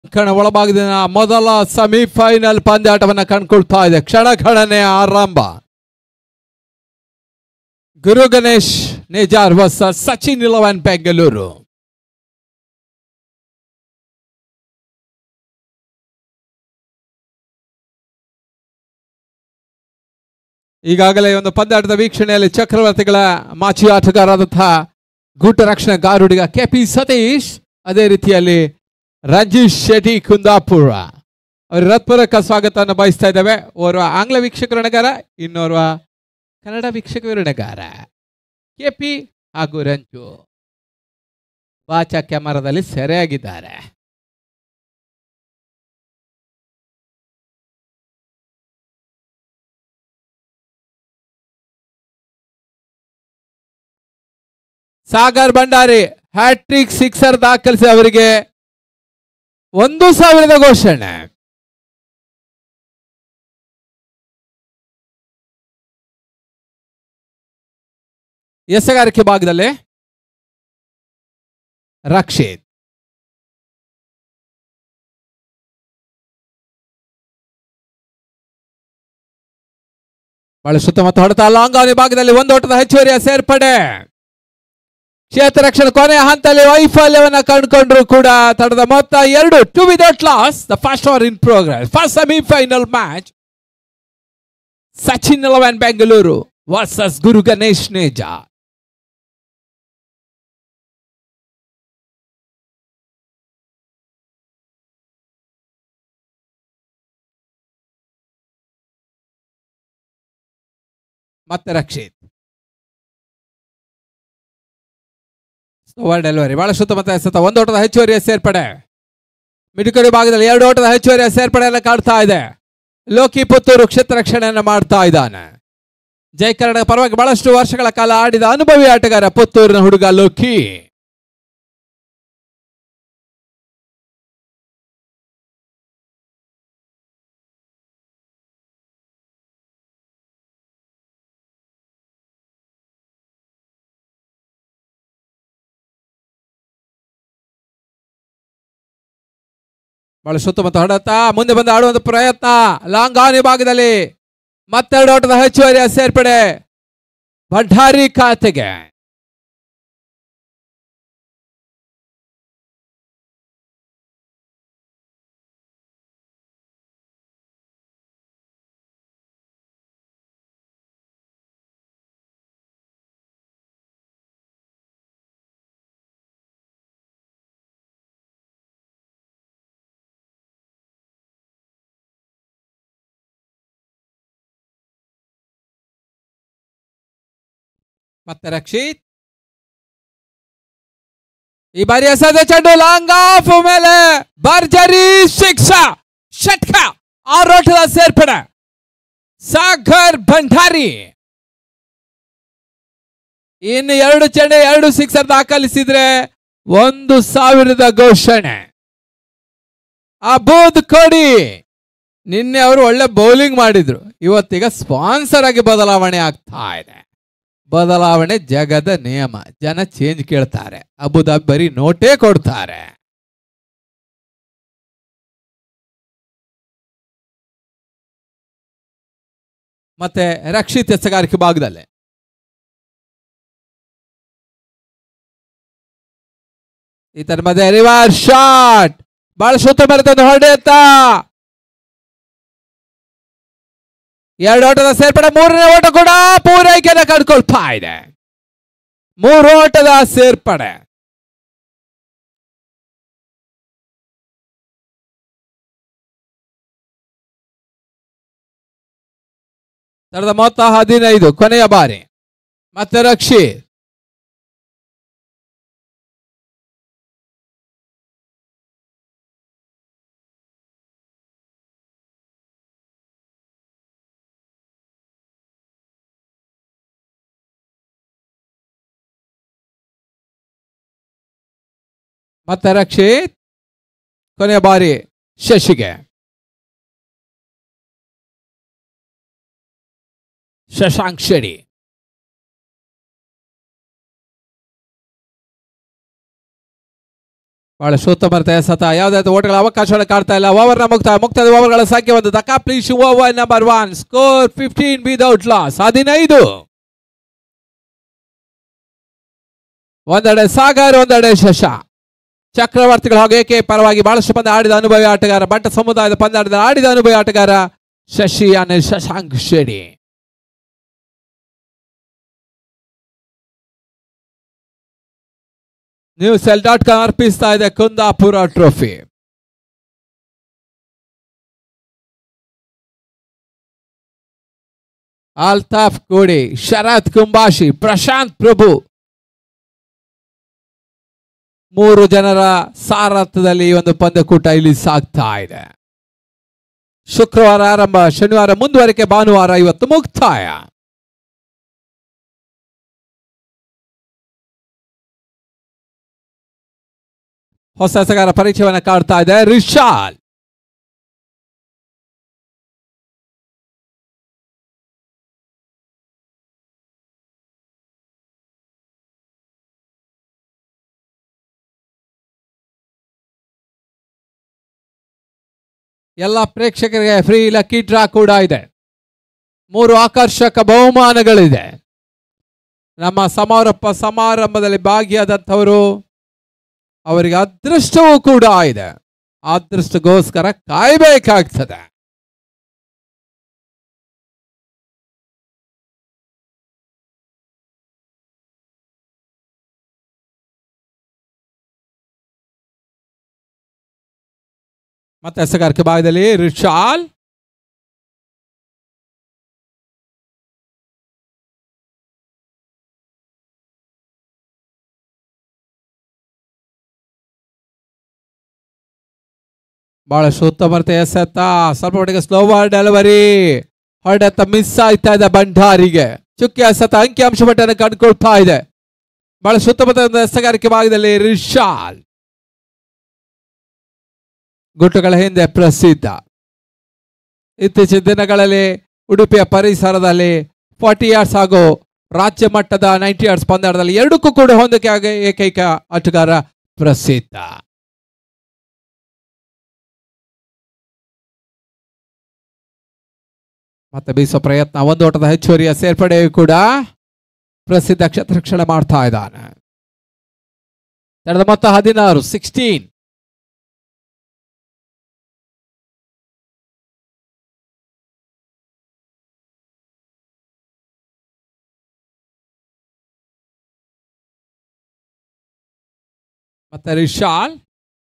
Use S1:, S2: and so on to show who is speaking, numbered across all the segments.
S1: ಕಣ ಒಳಭಾಗದಿಂದ ಮೊದಲ ಸೆಮಿಫೈನಲ್ ಪಂದ್ಯಾಟವನ್ನ ಕಂಡುಕೊಳ್ತಾ ಇದೆ ಕ್ಷಣ ಕ್ಷಣನೆ ಆರಂಭ ಗುರು ಗಣೇಶ್ ನೇಜಾರ್ ವರ್ಸ ಸಚಿನ್ ಇಲವನ್ ಬೆಂಗಳೂರು ಈಗಾಗಲೇ ಈ ಒಂದು ಪಂದ್ಯಾಟದ ವೀಕ್ಷಣೆಯಲ್ಲಿ ಚಕ್ರವರ್ತಿಗಳ ಮಾಚಿ ಆಟಗಾರರಾದಂತಹ ಗೂಟ ರಕ್ಷಣೆಗಾರುಡಿಗ ಕೆ ಪಿ ಸತೀಶ್ ಅದೇ ರೀತಿಯಲ್ಲಿ ರಂಜೀಶ್ ಶೆಟ್ಟಿ ಕುಂದಾಪುರ ಅವರ ಹೃತ್ಪೂರ್ವಕ ಸ್ವಾಗತವನ್ನು ಬಯಸ್ತಾ ಇದ್ದೇವೆ ಓರ್ವ ಆಂಗ್ಲ ವೀಕ್ಷಕ ವಿರಣಗಾರ ಇನ್ನೋರ್ವ ಕನ್ನಡ ವೀಕ್ಷಕ ವಿರಣಗಾರ ಕೆ ಪಿ ಹಾಗೂ ರಂಜು ಬಾಚಾ ಕ್ಯಾಮರಾದಲ್ಲಿ ಸೆರೆಯಾಗಿದ್ದಾರೆ ಸಾಗರ್ ಭಂಡಾರಿ ಹ್ಯಾಟ್ರಿಕ್ ಸಿಕ್ಸರ್ ದಾಖಲಿಸಿ ಅವರಿಗೆ ಒಂದು ಸಾವಿರದ ಘೋಷಣೆ ಎಸಗಾರಿಕೆ ಭಾಗದಲ್ಲಿ ರಕ್ಷಿತ್ ಬಹಳ ಸುತ್ತಮುತ್ತ ಹೊಡೆತ ಲಾಂಗಾವನಿ ಭಾಗದಲ್ಲಿ ಒಂದು ಓಟದ ಹೆಚ್ಚುವರಿಯ ಸೇರ್ಪಡೆ ಕ್ಷೇತ್ರ ರಕ್ಷಣೆ ಕೊನೆಯ ಹಂತದಲ್ಲಿ ವೈಫಲ್ಯವನ್ನ ಕಂಡುಕೊಂಡ್ರು ಕೂಡ ತಡದ ಮೊತ್ತ ಎರಡು two without loss the first over in progress first semifinal match Sachin eleven Bengaluru versus Guru Ganesh Neja ಮತ್ತೆ ರಕ್ಷಿತ್ ಓವರ್ ಡೆಲಿವರಿ ಬಹಳ ಸುತ್ತಮುತ್ತ ಎಸೆತ ಒಂದು ಓಟದ ಹೆಚ್ಚುವರಿಯ ಸೇರ್ಪಡೆ ಮಿಡುಕಡಿ ಭಾಗದಲ್ಲಿ ಎರಡು ಓಟದ ಹೆಚ್ಚುವರಿಯ ಸೇರ್ಪಡೆಯನ್ನು ಕಾಡ್ತಾ ಇದೆ ಲೋಕಿ ಪುತ್ತೂರು ಕ್ಷೇತ್ರ ರಕ್ಷಣೆಯನ್ನು ಮಾಡ್ತಾ ಇದ್ದಾನೆ ಜೈ ಕರ್ನಾಟಕ ಪರವಾಗಿ ಬಹಳಷ್ಟು ವರ್ಷಗಳ ಕಾಲ ಆಡಿದ ಅನುಭವಿ ಆಟಗಾರ ಪುತ್ತೂರಿನ ಹುಡುಗ ಲೋಕಿ ಬಹಳ ಸುತ್ತಮುತ್ತ ಹೊಡೆತ ಮುಂದೆ ಬಂದು ಆಡುವಂತ ಪ್ರಯತ್ನ ಲಾಂಗ್ ಆನ್ ಭಾಗದಲ್ಲಿ ಮತ್ತೆರಡು ಓಟದ ಹೆಚ್ಚುವರಿಯ ಸೇರ್ಪಡೆ ಭಂಡಾರಿ ಖಾತೆಗೆ ಮತ್ತೆ ರಕ್ಷಿತ್ ಈ ಬಾರಿ ಎಸೆದ ಚೆಂಡು ಲಾಂಗ್ ಆಫ್ ಮೇಲೆ ಭರ್ಜರಿ ಶಿಕ್ಷಾ ಷಟ್ಕ ಆರೋಟದ ಸೇರ್ಪಡೆ ಸಾಗರ್ ಭಂಡಾರಿ ಇನ್ನು ಎರಡು ಚೆಂಡೆ ಎರಡು ಸಿಕ್ಸರ್ ದಾಖಲಿಸಿದ್ರೆ ಒಂದು ಸಾವಿರದ ಘೋಷಣೆ ಅಬೂದ್ ಕೊಡಿ ನಿನ್ನೆ ಅವರು ಒಳ್ಳೆ ಬೌಲಿಂಗ್ ಮಾಡಿದ್ರು ಇವತ್ತೀಗ ಸ್ಪಾನ್ಸರ್ ಆಗಿ ಬದಲಾವಣೆ ಆಗ್ತಾ ಇದೆ ಬದಲಾವಣೆ ಜಗದ ನಿಯಮ ಜನ ಚೇಂಜ್ ಕೇಳ್ತಾರೆ ಅಬುದಾಬಿ ಬರೀ ನೋಟೇ ಕೊಡ್ತಾರೆ ಮತ್ತೆ ರಕ್ಷಿತ್ ಎಸಗಾರಿಕೆ ಭಾಗದಲ್ಲಿ ಈತರ ಮಧ್ಯೆ ರಿವರ್ಸ್ ಶಾಟ್ ಬಹಳ ಸುತ್ತ ಬರ್ತದೆ ಹೊಡೆಯುತ್ತ ಎರಡು ಓಟದ ಸೇರ್ಪಡೆ ಮೂರನೇ ಓಟ ಕೂಡ ಪೂರೈಕೆಯನ್ನು ಕಂಡುಕೊಳ್ತಾ ಇದೆ ಮೂರು ಓಟದ ಸೇರ್ಪಡೆ ತರದ ಮೊತ್ತ ಹದಿನೈದು ಕೊನೆಯ ಬಾರಿ ಮತ್ತೆ ರಕ್ಷಿ ಮತ್ತೆ ರಕ್ಷಿತ್ ಕೊನೆಯ ಬಾರಿ ಶಶಿಗೆ ಶಶಾಂಕ್ ಶೆಡಿ ಬಹಳ ಶೋತ್ತಮರತೆ ಸತ ಯಾವುದಾದ್ರು ಓಟಗಳ ಅವಕಾಶವನ್ನು ಕಾಡ್ತಾ ಇಲ್ಲ ಓವರ್ನ ಮುಕ್ತ ಮುಕ್ತದ ಓವರ್ಗಳ ಸಂಖ್ಯೆ ಒಂದು the complete over number one score fifteen without loss ಹದಿನೈದು ಒಂದೆಡೆ ಸಾಗರ್ ಒಂದೆಡೆ ಶಶ ಚಕ್ರವರ್ತಿಗಳು ಹಾಗೂ ಏಕೆ ಪರವಾಗಿ ಬಹಳಷ್ಟು ಪಂದ್ಯ ಆಡಿದ ಅನುಭವಿ ಆಟಗಾರ ಬಂಟ ಸಮುದಾಯದ ಪಂದ್ಯಾಟದ ಆಡಿದ ಅನುಭವಿ ಆಟಗಾರ Shashi Anil Shashank Shetty news L dot com ಅರ್ಪಿಸ್ತಾ ಇದೆ ಕುಂದಾಪುರ ಟ್ರೋಫಿ ಅಲ್ತಾಫ್ ಕೋಡಿ ಶರತ್ ಕುಂಬಾಶಿ ಪ್ರಶಾಂತ್ ಪ್ರಭು ಮೂರು ಜನರ ಸಾರಥ್ಯದಲ್ಲಿ ಈ ಒಂದು ಪಂದ್ಯಕೂಟ ಇಲ್ಲಿ ಸಾಗ್ತಾ ಇದೆ ಶುಕ್ರವಾರ ಆರಂಭ ಶನಿವಾರ ಮುಂದುವರಿಕೆ ಭಾನುವಾರ ಇವತ್ತು ಮುಕ್ತಾಯ ಹೊಸ ಎಸಗಾರ ಪರಿಚಯವನ್ನ ಕಾಡ್ತಾ ಇದೆ ರಿಶಾಲ್ ಎಲ್ಲ ಪ್ರೇಕ್ಷಕರಿಗೆ ಫ್ರೀ ಲಕ್ಕಿ ಡ್ರಾ ಕೂಡ ಇದೆ ಮೂರು ಆಕರ್ಷಕ ಬಹುಮಾನಗಳಿದೆ ನಮ್ಮ ಸಮಾರೋಪ ಸಮಾರಂಭದಲ್ಲಿ ಭಾಗಿಯಾದಂಥವರು ಅವರಿಗೆ ಅದೃಷ್ಟವೂ ಕೂಡ ಇದೆ ಅದೃಷ್ಟಗೋಸ್ಕರ ಕಾಯಬೇಕಾಗ್ತದೆ ಮತ್ತೆ ಎಸಗಾರಿಕೆ ಭಾಗದಲ್ಲಿ ರಿಶಾಲ್ ಬಹಳಷ್ಟು ಉತ್ತಮತೆ ಎಸೆತ್ತ ಸ್ವಲ್ಪ ಮಟ್ಟಿಗೆ ಸ್ಲೋವರ್ ಡೆಲಿವರಿ ಹೊಡೆತ ಮಿಸ್ ಆಯ್ತಾ ಇದೆ ಭಂಡಾರಿಗೆ ಚುಕ್ಕಿ ಎಸೆತ ಅಂಕಿ ಅಂಶ ಮಟ್ಟವನ್ನು ಕಂಡುಕೊಳ್ತಾ ಇದೆ ಬಹಳ ಉತ್ತಮವಾದ ಎಸಗಾರಿಕೆ ಭಾಗದಲ್ಲಿ ರಿಶಾಲ್ ಗುಟ್ಟುಗಳ ಹಿಂದೆ ಪ್ರಸಿದ್ಧ ಇತ್ತೀಚಿನ ದಿನಗಳಲ್ಲಿ ಉಡುಪಿಯ ಪರಿಸರದಲ್ಲಿ ಫಾರ್ಟಿ ಇಯರ್ಸ್ ಹಾಗೂ ರಾಜ್ಯ ಮಟ್ಟದ ನೈಂಟಿ ಇಯರ್ಸ್ ಪಂದ್ಯಾಟದಲ್ಲಿ ಎರಡಕ್ಕೂ ಕೂಡ ಹೊಂದಿಕೆ ಆಗ ಏಕೈಕ ಆಟಗಾರ ಪ್ರಸಿದ್ಧ ಮತ್ತೆ ಬೀಸೋ ಪ್ರಯತ್ನ ಒಂದು ಓಟದ ಹೆಚ್ಚುವರಿಯ ಸೇರ್ಪಡೆಯೂ ಕೂಡ ಪ್ರಸಿದ್ಧ ಕ್ಷೇತ್ರಕ್ಷಣ ಮಾಡ್ತಾ ಇದ್ದಾನೆ ತಡೆದ ಮೊತ್ತ ಹದಿನಾರು ಸಿಕ್ಸ್ಟೀನ್ ಮತ್ತೆ ರಿಶಾಲ್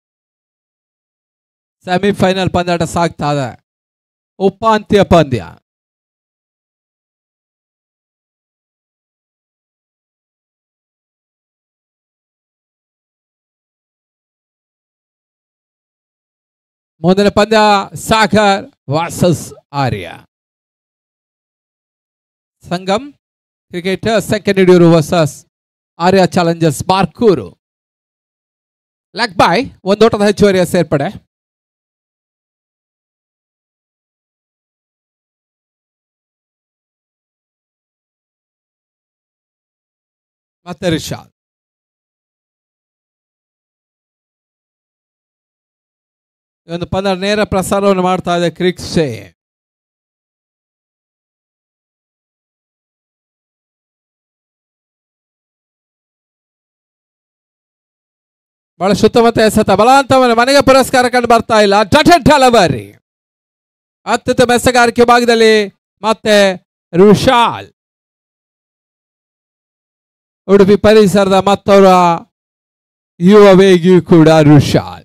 S1: ಸೆಮಿಫೈನಲ್ ಪಂದ್ಯಾಟ ಸಾಗ್ತಾ ಇದೆ ಉಪಾಂತ್ಯ ಪಂದ್ಯ ಮುಂದಿನ ಪಂದ್ಯ Sagar versus Arya Sangam cricket second Hidiyur versus Arya challengers Barkur leg bye ಒಂದೋಟದ ಹೆಚ್ಚುವರಿಯ ಸೇರ್ಪಡೆ ಮತ್ತೆ ರಿಷಾದ್ ಈ ಒಂದು ಪಂದ್ಯ ನೇರ ಪ್ರಸಾರವನ್ನು ಮಾಡ್ತಾ ಇದೆ ಕ್ರಿಕ್ಸೆ ಬಹಳ ಸುತ್ತಮುತ್ತ ಎಸೆತ ಬಲಾಂತವನ್ನು ಮನೆಗೆ ಪುರಸ್ಕಾರ ಕಂಡು ಬರ್ತಾ ಇಲ್ಲ ಡಟೆಡ್ ಡೆಲಿವರಿ ಅತ್ಯುತ್ತಮ ಎಸೆಗಾರಿಕೆ ಭಾಗದಲ್ಲಿ ಮತ್ತೆ ರುಷಾಲ್ ಉಡುಪಿ ಪರಿಸರದ ಮತ್ತವರ ಯುವ ವೇಗಿಯೂ ಕೂಡ ರುಷಾಲ್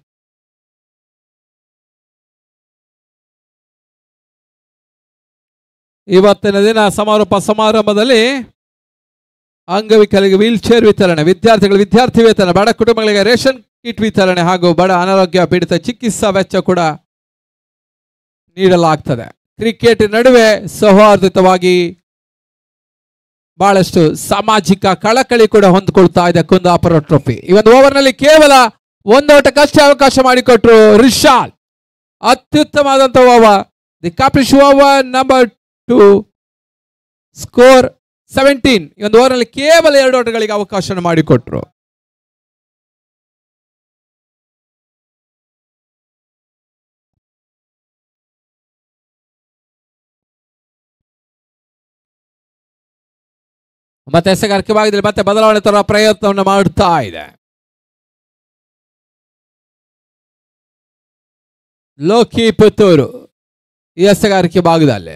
S1: ಇವತ್ತಿನ ದಿನ ಸಮಾರೋಪ ಸಮಾರಂಭದಲ್ಲಿ ಅಂಗವಿಕಲಿಗೆ ವೀಲ್ ಚೇರ್ ವಿತರಣೆ ವಿದ್ಯಾರ್ಥಿಗಳ ವಿದ್ಯಾರ್ಥಿ ವೇತನ ಬಡ ಕುಟುಂಬಗಳಿಗೆ ರೇಷನ್ ಕಿಟ್ ವಿತರಣೆ ಹಾಗೂ ಬಡ ಅನಾರೋಗ್ಯ ಪೀಡಿತ ಚಿಕಿತ್ಸಾ ವೆಚ್ಚ ಕೂಡ ನೀಡಲಾಗ್ತದೆ ಕ್ರಿಕೆಟ್ ನಡುವೆ ಸೌಹಾರ್ದಿತವಾಗಿ ಬಹಳಷ್ಟು ಸಾಮಾಜಿಕ ಕಳಕಳಿ ಕೂಡ ಹೊಂದ್ಕೊಳ್ತಾ ಇದೆ ಕುಂದಾಪುರ ಟ್ರೋಫಿ ಈ ಒಂದು ಓವರ್ನಲ್ಲಿ ಕೇವಲ ಒಂದೋಟಕ್ಕಷ್ಟೇ ಅವಕಾಶ ಮಾಡಿಕೊಟ್ರು ರಿಶಾಲ್ ಅತ್ಯುತ್ತಮವಾದಂಥ ಓವರ್ ದಿ ಕಾಪಿಶ್ over number two score seventeen ಈ ಒಂದು ಓವರ್ನಲ್ಲಿ ಕೇವಲ ಎರಡು ಓಟಗಳಿಗೆ ಅವಕಾಶ ಮಾಡಿಕೊಟ್ರು ಮತ್ತೆ ಎಸೆಗಾರಿಕೆ ಭಾಗದಲ್ಲಿ ಮತ್ತೆ ಬದಲಾವಣೆ ತರುವ ಪ್ರಯತ್ನವನ್ನು ಮಾಡ್ತಾ ಇದೆ ಲೋಕಿ ಪುತ್ತೂರು ಈ ಎಸೆಗಾರಿಕೆ ಭಾಗದಲ್ಲಿ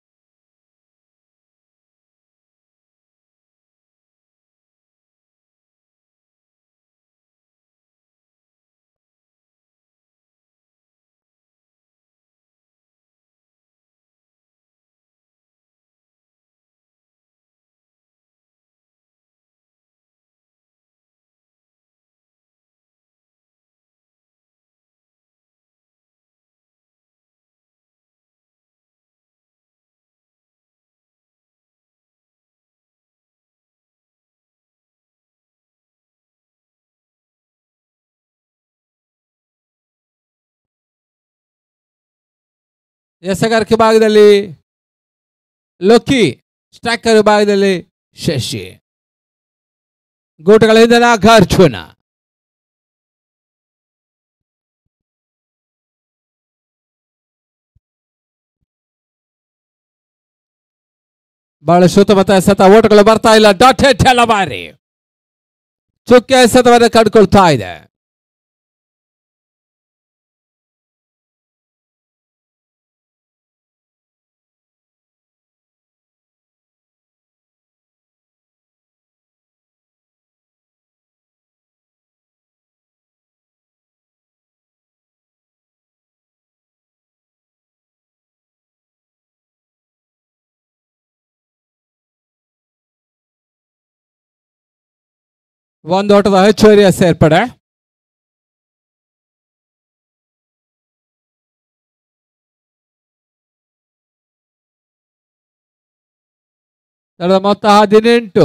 S1: ಎಸೆಗಾರಿಕೆ ಭಾಗದಲ್ಲಿ ಲೋಕಿ ಸ್ಟ್ರೈಕರ್ ಭಾಗದಲ್ಲಿ ಶಶಿ ಗೂಟಗಳಿಂದ ನಾಗಾರ್ಜುನ ಬಹಳ ಸುತ್ತಮುತ್ತ ಎಸೆತ ಓಟಗಳು ಬರ್ತಾ ಇಲ್ಲ ಡಾಟ್ ಹೆಟ್ ಬಾರಿ ಚುಕ್ಕೆ ಎಸೆತವನ್ನು ಕಂಡುಕೊಳ್ತಾ ಇದೆ ಒಂದು ಓಟದ ಹೆಚ್ಚುವರಿಯ ಸೇರ್ಪಡೆ ತಳದ ಮೊತ್ತ ಹದಿನೆಂಟು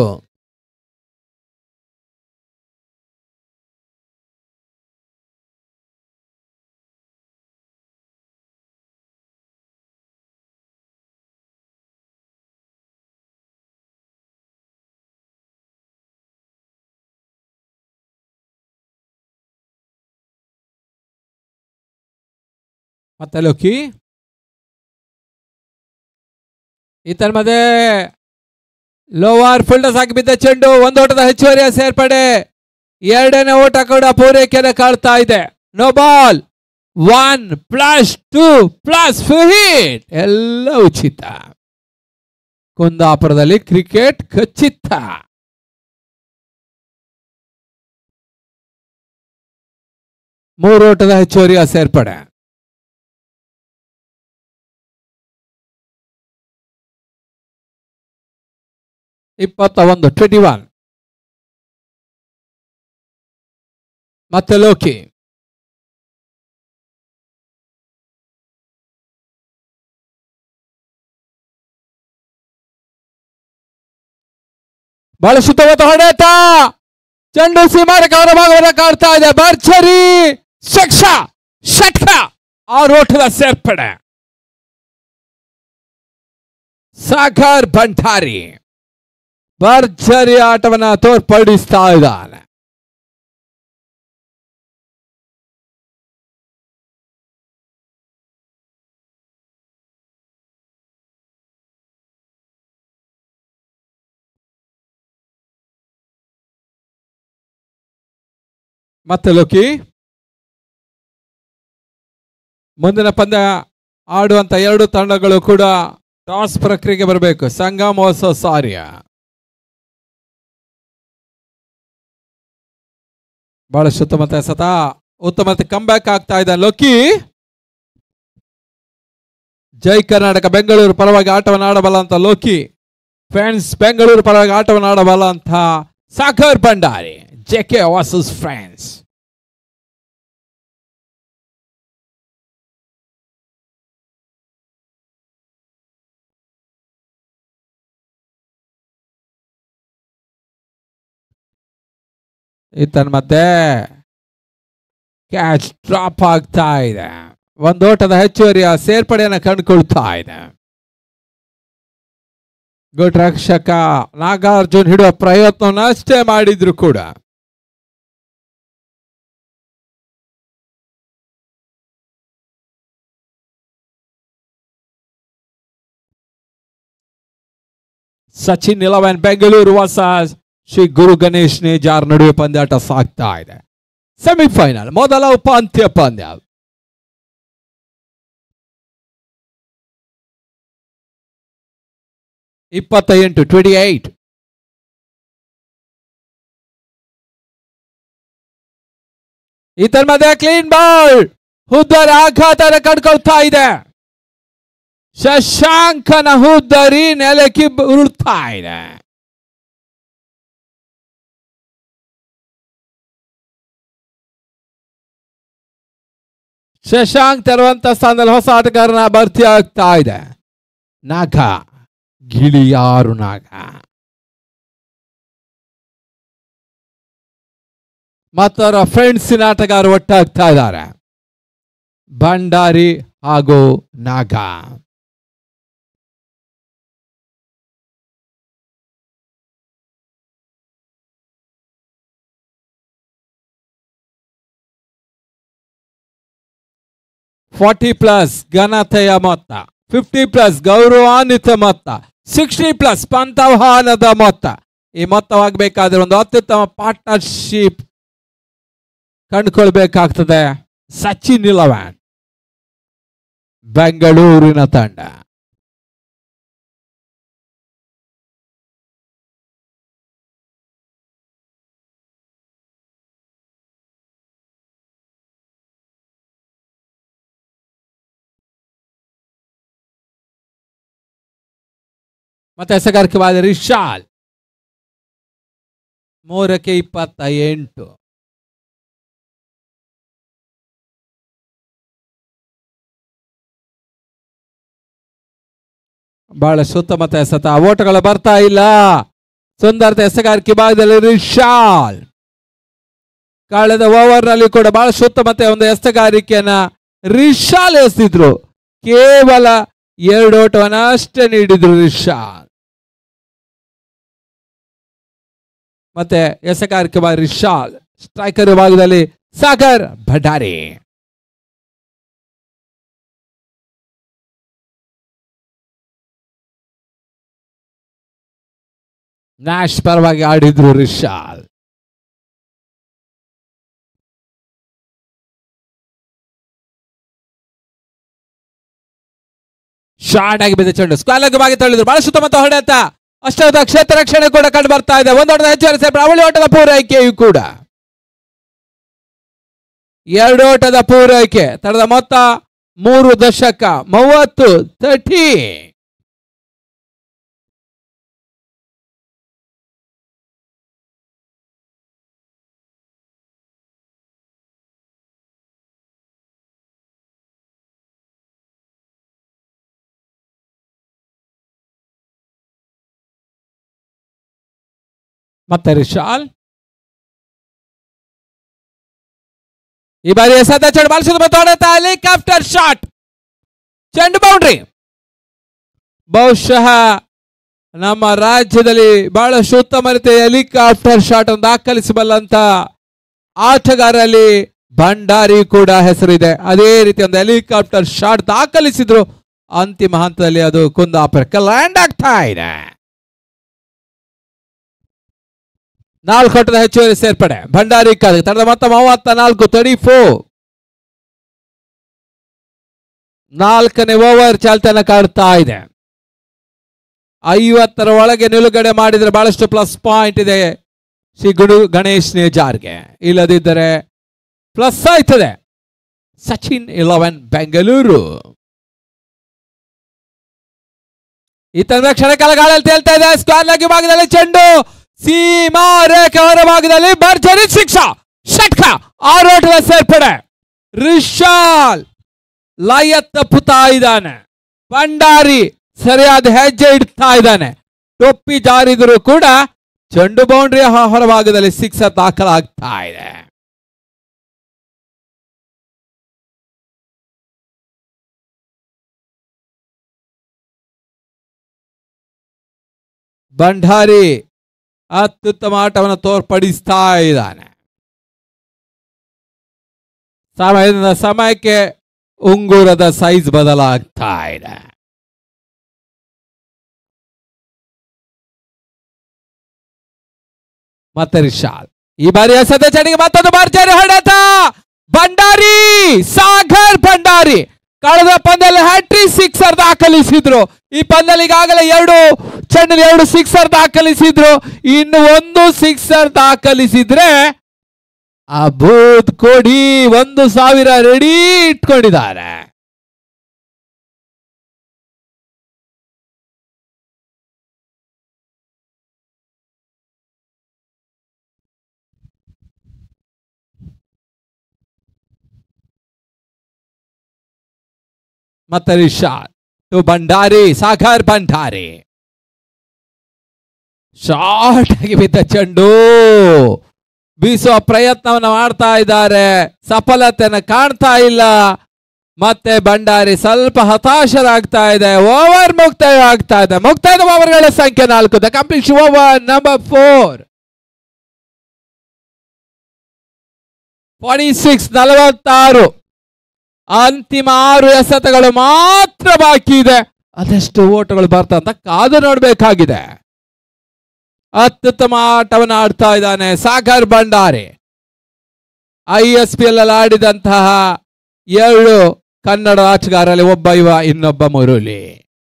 S1: ಮತ್ತೆ ಲೋಕಿ ಈತನ ಮಧ್ಯೆ ಲೋವರ್ ಫೀಲ್ಡರ್ಸ್ ಆಗಿ ಬಿದ್ದ ಚೆಂಡು ಒಂದು ಓಟದ ಹೆಚ್ಚುವರಿಯ ಸೇರ್ಪಡೆ ಎರಡನೇ ಓಟ ಕೂಡ ಪೂರೈಕೆಯನ್ನು ಕಾಡ್ತಾ ಇದೆ no ball one plus two plus hit ಎಲ್ಲ ಉಚಿತ ಕುಂದಾಪುರದಲ್ಲಿ ಕ್ರಿಕೆಟ್ ಖಚಿತ ಮೂರು ಓಟದ ಹೆಚ್ಚುವರಿಯ ಸೇರ್ಪಡೆ ಇಪ್ಪತ್ತ ಒಂದು ಟ್ವೆಂಟಿ ಒನ್ ಮತ್ತೆ ಲೋಕಿ ಬಹಳ ಶುದ್ಧವಾದ ಹೊಡೆತ ಚೆಂಡು ಸೀಮಾರಕ ಅವರ ಭಾಗವನ್ನು ಕಾಡ್ತಾ ಇದೆ ಭರ್ಜರಿ ಶಕ್ಷ ಷಟ್ಕ ಆರು ಓಟದ ಸೇರ್ಪಡೆ ಸಾಗರ್ ಭಂಡಾರಿ ಭರ್ಜರಿ ಆಟವನ್ನ ತೋರ್ಪಡಿಸ್ತಾ ಇದ್ದಾನೆ ಮತ್ತೆ ಲೋಕಿ ಮುಂದಿನ ಪಂದ್ಯ ಆಡುವಂತ ಎರಡು ತಂಡಗಳು ಕೂಡ ಟಾಸ್ ಪ್ರಕ್ರಿಯೆಗೆ ಬರಬೇಕು ಸಂಗಮ್ ಹೊಸ ಸಾರ್ಯ ಬಹಳ ಸುತ್ತಮುತ್ತ ಸತ ಉತ್ತಮ ಕಂಬ್ಯಾಕ್ ಆಗ್ತಾ ಇದೆ ಲೋಕಿ ಜೈ ಕರ್ನಾಟಕ ಬೆಂಗಳೂರು ಪರವಾಗಿ ಆಟವನ್ನು ಆಡಬಲ್ಲ ಅಂತ ಲೋಕಿ ಫ್ರೆಂಡ್ಸ್ ಬೆಂಗಳೂರು ಪರವಾಗಿ ಆಟವನ್ನು ಆಡಬಲ್ಲ ಅಂತ Sagar Bhandari J K versus friends ಈತನ ಮತ್ತೆ ಕ್ಯಾಚ್ ಡ್ರಾಪ್ ಆಗ್ತಾ ಇದೆ ಒಂದು ಓಟದ ಹೆಚ್ಚುವರಿಯ ಸೇರ್ಪಡೆಯನ್ನು ಕಂಡುಕೊಳ್ತಾ ಇದೆ ಗುಡ್ ರಕ್ಷಕ ನಾಗಾರ್ಜುನ್ ಹಿಡುವ ಪ್ರಯತ್ನವನ್ನು ಅಷ್ಟೇ ಮಾಡಿದ್ರು ಕೂಡ ಸಚಿನ್ ಇಲೆವೆನ್ ಬೆಂಗಳೂರು ವರ್ಸಸ್ ಶ್ರೀ ಗುರು ಗಣೇಶ್ ನೇಜಾರ್ ನಡುವೆ ಪಂದ್ಯಾಟ ಸಾಗ್ತಾ ಇದೆ ಸೆಮಿಫೈನಲ್ ಮೊದಲ ಉಪಾಂತ್ಯ ಪಂದ್ಯ ಇಪ್ಪತ್ತ ಎಂಟು ಟ್ವೆಂಟಿ ಏಟ್ ಈತನ ಮಧ್ಯೆ ಕ್ಲೀನ್ ಬಾಲ್ ಹುದ್ದರ ಆಘಾತನ ಕಡ್ಕೊಳ್ತಾ ಇದೆ ಶಶಾಂಕನ ಹುದ್ದರಿ ನೆಲಕ್ಕೆ ಉರುಳ್ತಾ ಇದೆ ಶಶಾಂಕ್ ತೆರವಂತ ಸ್ಥಾನದಲ್ಲಿ ಹೊಸ ಆಟಗಾರನ ಭರ್ತಿ ಆಗ್ತಾ ಇದೆ ನಾಗ ಗಿಳಿಯಾರು ನಾಗ ಮತ್ತವರ ಫ್ರೆಂಡ್ಸಿನ ಆಟಗಾರರು ಒಟ್ಟಾಗ್ತಾ ಇದ್ದಾರೆ ಭಂಡಾರಿ ಹಾಗೂ ನಾಗ ಫಾರ್ಟಿ ಪ್ಲಸ್ ಘನತೆಯ ಮೊತ್ತ ಫಿಫ್ಟಿ ಪ್ಲಸ್ ಗೌರವಾನ್ವಿತ ಮೊತ್ತ ಸಿಕ್ಸ್ಟಿ ಪ್ಲಸ್ ಪಂತವಹಾನದ ಮೊತ್ತ ಈ ಮೊತ್ತವಾಗಬೇಕಾದ್ರೆ ಒಂದು ಅತ್ಯುತ್ತಮ ಪಾರ್ಟ್ನರ್ಶಿಪ್ ಕಂಡುಕೊಳ್ಬೇಕಾಗ್ತದೆ ಸಚಿನ್ ಇಲವ್ಯಾನ್ ಬೆಂಗಳೂರಿನ ತಂಡ ಮತ್ತೆ ಎಸಗಾರಿಕೆವಾದ ರಿಶಾಲ್ ಮೂರಕ್ಕೆ ಇಪ್ಪತ್ತ ಎಂಟು ಬಹಳ ಸುತ್ತಮುತ್ತ ಎಸೆತ ಓಟಗಳು ಬರ್ತಾ ಇಲ್ಲ ಸುಂದರತೆ ಎಸಗಾರಿಕೆ ಭಾಗದಲ್ಲಿ ರಿಶಾಲ್ ಕಳೆದ ಓವರ್ ನಲ್ಲಿ ಕೂಡ ಬಹಳ ಸುತ್ತಮುತ್ತ ಒಂದು ಎಸಗಾರಿಕೆಯನ್ನ ರಿಶಾಲ್ ಎಸೆದಿದ್ರು ಕೇವಲ ಎರಡು ಓಟವನ್ನ ಅಷ್ಟೇ ನೀಡಿದ್ರು ರಿಶಾಲ್ ಮತ್ತೆ ಎಸಗಾರಿಕೆ ಭಾಗ ರಿಶಾಲ್ ಸ್ಟ್ರೈಕರ್ ವಿಭಾಗದಲ್ಲಿ ಸಾಗರ್ ಭಂಡಾರಿ ನ್ಯಾಶ್ ಪರವಾಗಿ ಆಡಿದ್ರು ರಿಶಾಲ್ ಶಾರ್ಟ್ ಆಗಿ ಬಿದ್ದ ಚೆಂಡು ಸ್ಕ್ವಾಲರ್ ಬಾಗಿ ತಳ್ಳಿದ್ರು ಬಹಳ ಸುತ್ತಮುತ್ತ ಹೊಡೆತ ಅಷ್ಟರದ ಕ್ಷೇತ್ರ ರಕ್ಷಣೆ ಕೂಡ ಕಂಡು ಬರ್ತಾ ಇದೆ ಒಂದೊಂದು ಹೆಚ್ಚುವರಿ ಸೇರ್ಪಡೆ ಅವಳಿ ಓಟದ ಪೂರೈಕೆಯೂ ಕೂಡ ಎರಡು ಓಟದ ಪೂರೈಕೆ ತಡದ ಮೊತ್ತ ಮೂರು ದಶಕ ಮೂವತ್ತು ತರ್ಟಿ ಮತ್ತೆ ರಿಶಾಲ್ ಈ ಬಾರಿ ಎಸೆದ ಚೆಂಡು ಬಾಲ್ ಸುತ್ತ ಹೊಡೆತ ಹೆಲಿಕಾಪ್ಟರ್ ಶಾಟ್ ಚೆಂಡು ಬೌಂಡ್ರಿ ಬಹುಶಃ ನಮ್ಮ ರಾಜ್ಯದಲ್ಲಿ ಬಹಳಷ್ಟು ಉತ್ತಮ ರೀತಿಯ ಹೆಲಿಕಾಪ್ಟರ್ ಶಾಟ್ ಅನ್ನು ದಾಖಲಿಸಬಲ್ಲಂತ ಆಟಗಾರರಲ್ಲಿ ಭಂಡಾರಿ ಕೂಡ ಹೆಸರಿದೆ ಅದೇ ರೀತಿ ಒಂದು ಹೆಲಿಕಾಪ್ಟರ್ ಶಾಟ್ ದಾಖಲಿಸಿದ್ರು ಅಂತಿಮ ಹಂತದಲ್ಲಿ ಅದು ಕುಂದಾಪುರಕ್ಕೆ ಲ್ಯಾಂಡ್ ಆಗ್ತಾ ಇದೆ ನಾಲ್ಕು ಹೊಟ್ಟದ ಹೆಚ್ಚುವರಿ ಸೇರ್ಪಡೆ ಭಂಡಾರಿ ಕಾದ ತಡದ ಮೊತ್ತ ಮೂವತ್ತ ನಾಲ್ಕು ತರ್ಟಿ ಫೋರ್ ನಾಲ್ಕನೇ ಓವರ್ ಚಾಲ್ತನ ಕಾಡ್ತಾ ಇದೆ ಐವತ್ತರ ಒಳಗೆ ನಿಲುಗಡೆ ಮಾಡಿದ್ರೆ ಬಹಳಷ್ಟು ಪ್ಲಸ್ ಪಾಯಿಂಟ್ ಇದೆ ಶ್ರೀ ಗುಡು ಗಣೇಶ್ ನೇಜಾರ್ಗೆ ಇಲ್ಲದಿದ್ದರೆ ಪ್ಲಸ್ ಆಯ್ತದೆ ಸಚಿನ್ ಇಲೆವೆನ್ ಬೆಂಗಳೂರು ಈತನ ಕ್ಷಣಕಾಲ ಗಾಳಿಯಲ್ಲಿ ತೇಲ್ತಾ ಇದೆ ಸ್ಕ್ವಾರ್ ಲೆಗ್ ಭಾಗದಲ್ಲಿ ಚೆಂಡು ಸೀಮಾ ರೇಖೆ ಹೊರ ಭಾಗದಲ್ಲಿ ಭರ್ಜರಿ ಶಿಕ್ಷಾ ಷಟ್ಕ ಆರೋಟದ ಸೇರ್ಪಡೆ ರಿಶಾಲ್ ಲಯ ತಪ್ಪುತ್ತಾ ಇದ್ದಾನೆ ಭಂಡಾರಿ ಸರಿಯಾದ ಹೆಜ್ಜೆ ಇಡ್ತಾ ಇದ್ದಾನೆ ಟೊಪ್ಪಿ ಜಾರಿದ್ರು ಕೂಡ ಚೆಂಡು ಬೌಂಡ್ರಿ ಹೊರಭಾಗದಲ್ಲಿ ಸಿಕ್ಸರ್ ದಾಖಲಾಗ್ತಾ ಇದೆ ಭಂಡಾರಿ ಅತ್ಯುತ್ತಮ ಆಟವನ್ನು ತೋರ್ಪಡಿಸ್ತಾ ಇದ್ದಾನೆ ಸಮಯದಿಂದ ಸಮಯಕ್ಕೆ ಉಂಗುರದ ಸೈಜ್ ಬದಲಾಗ್ತಾ ಇದೆ ಮತ್ತೆ ರಿಷಾದ್ ಈ ಬಾರಿ ಎಸೆದ ಚಡಿಗೆ ಮತ್ತೊಂದು ಭರ್ಜರಿ ಹೊಡೆತ ಭಂಡಾರಿ ಸಾಗರ್ ಭಂಡಾರಿ ಕಳೆದ ಪಂದ್ಯದಲ್ಲಿ ಹ್ಯಾಟ್ರಿಕ್ ಸಿಕ್ಸರ್ ದಾಖಲಿಸಿದ್ರು ಈ ಪಂದ್ಯದಲ್ಲಿ ಈಗಾಗಲೇ ಎರಡು ಚೆಂಡಲ್ಲಿ ಎರಡು ಸಿಕ್ಸರ್ ದಾಖಲಿಸಿದ್ರು ಇನ್ನು ಒಂದು ಸಿಕ್ಸರ್ ದಾಖಲಿಸಿದ್ರೆ ಆ ಬೂತ್ ಕೊಡಿ ಒಂದು ಸಾವಿರ ರೆಡಿ ಇಟ್ಕೊಂಡಿದ್ದಾರೆ ಮತ್ತೆ ರಿಷಾದ್ ಟು ಭಂಡಾರಿ ಸಾಗರ್ ಭಂಡಾರಿ ಶಾರ್ಟ್ ಆಗಿ ಬಿದ್ದ ಚೆಂಡು ಬೀಸುವ ಪ್ರಯತ್ನವನ್ನು ಮಾಡ್ತಾ ಇದ್ದಾರೆ ಸಫಲತೆಯನ್ನು ಕಾಣ್ತಾ ಇಲ್ಲ ಮತ್ತೆ ಭಂಡಾರಿ ಸ್ವಲ್ಪ ಹತಾಶರಾಗ್ತಾ ಇದೆ ಓವರ್ ಮುಕ್ತಾಯ ಆಗ್ತಾ ಇದೆ ಮುಕ್ತಾಯದ ಓವರ್ಗಳ ಸಂಖ್ಯೆ ನಾಲ್ಕು the complete over number four forty six ನಲವತ್ತಾರು ಅಂತಿಮ ಆರು ಎಸೆತಗಳು ಮಾತ್ರ ಬಾಕಿ ಇದೆ ಅದೆಷ್ಟು ಓಟಗಳು ಬರ್ತಾ ಅಂತ ಕಾದು ನೋಡಬೇಕಾಗಿದೆ ಅತ್ಯುತ್ತಮ ಆಟವನ್ನು ಆಡ್ತಾ ಇದ್ದಾನೆ Sagar Bhandari I S P L ಆಡಿದಂತಹ ಎರಡು ಕನ್ನಡ ಆಟಗಾರರಲ್ಲಿ ಒಬ್ಬ ಇವ ಇನ್ನೊಬ್ಬ ಮುರುಳಿ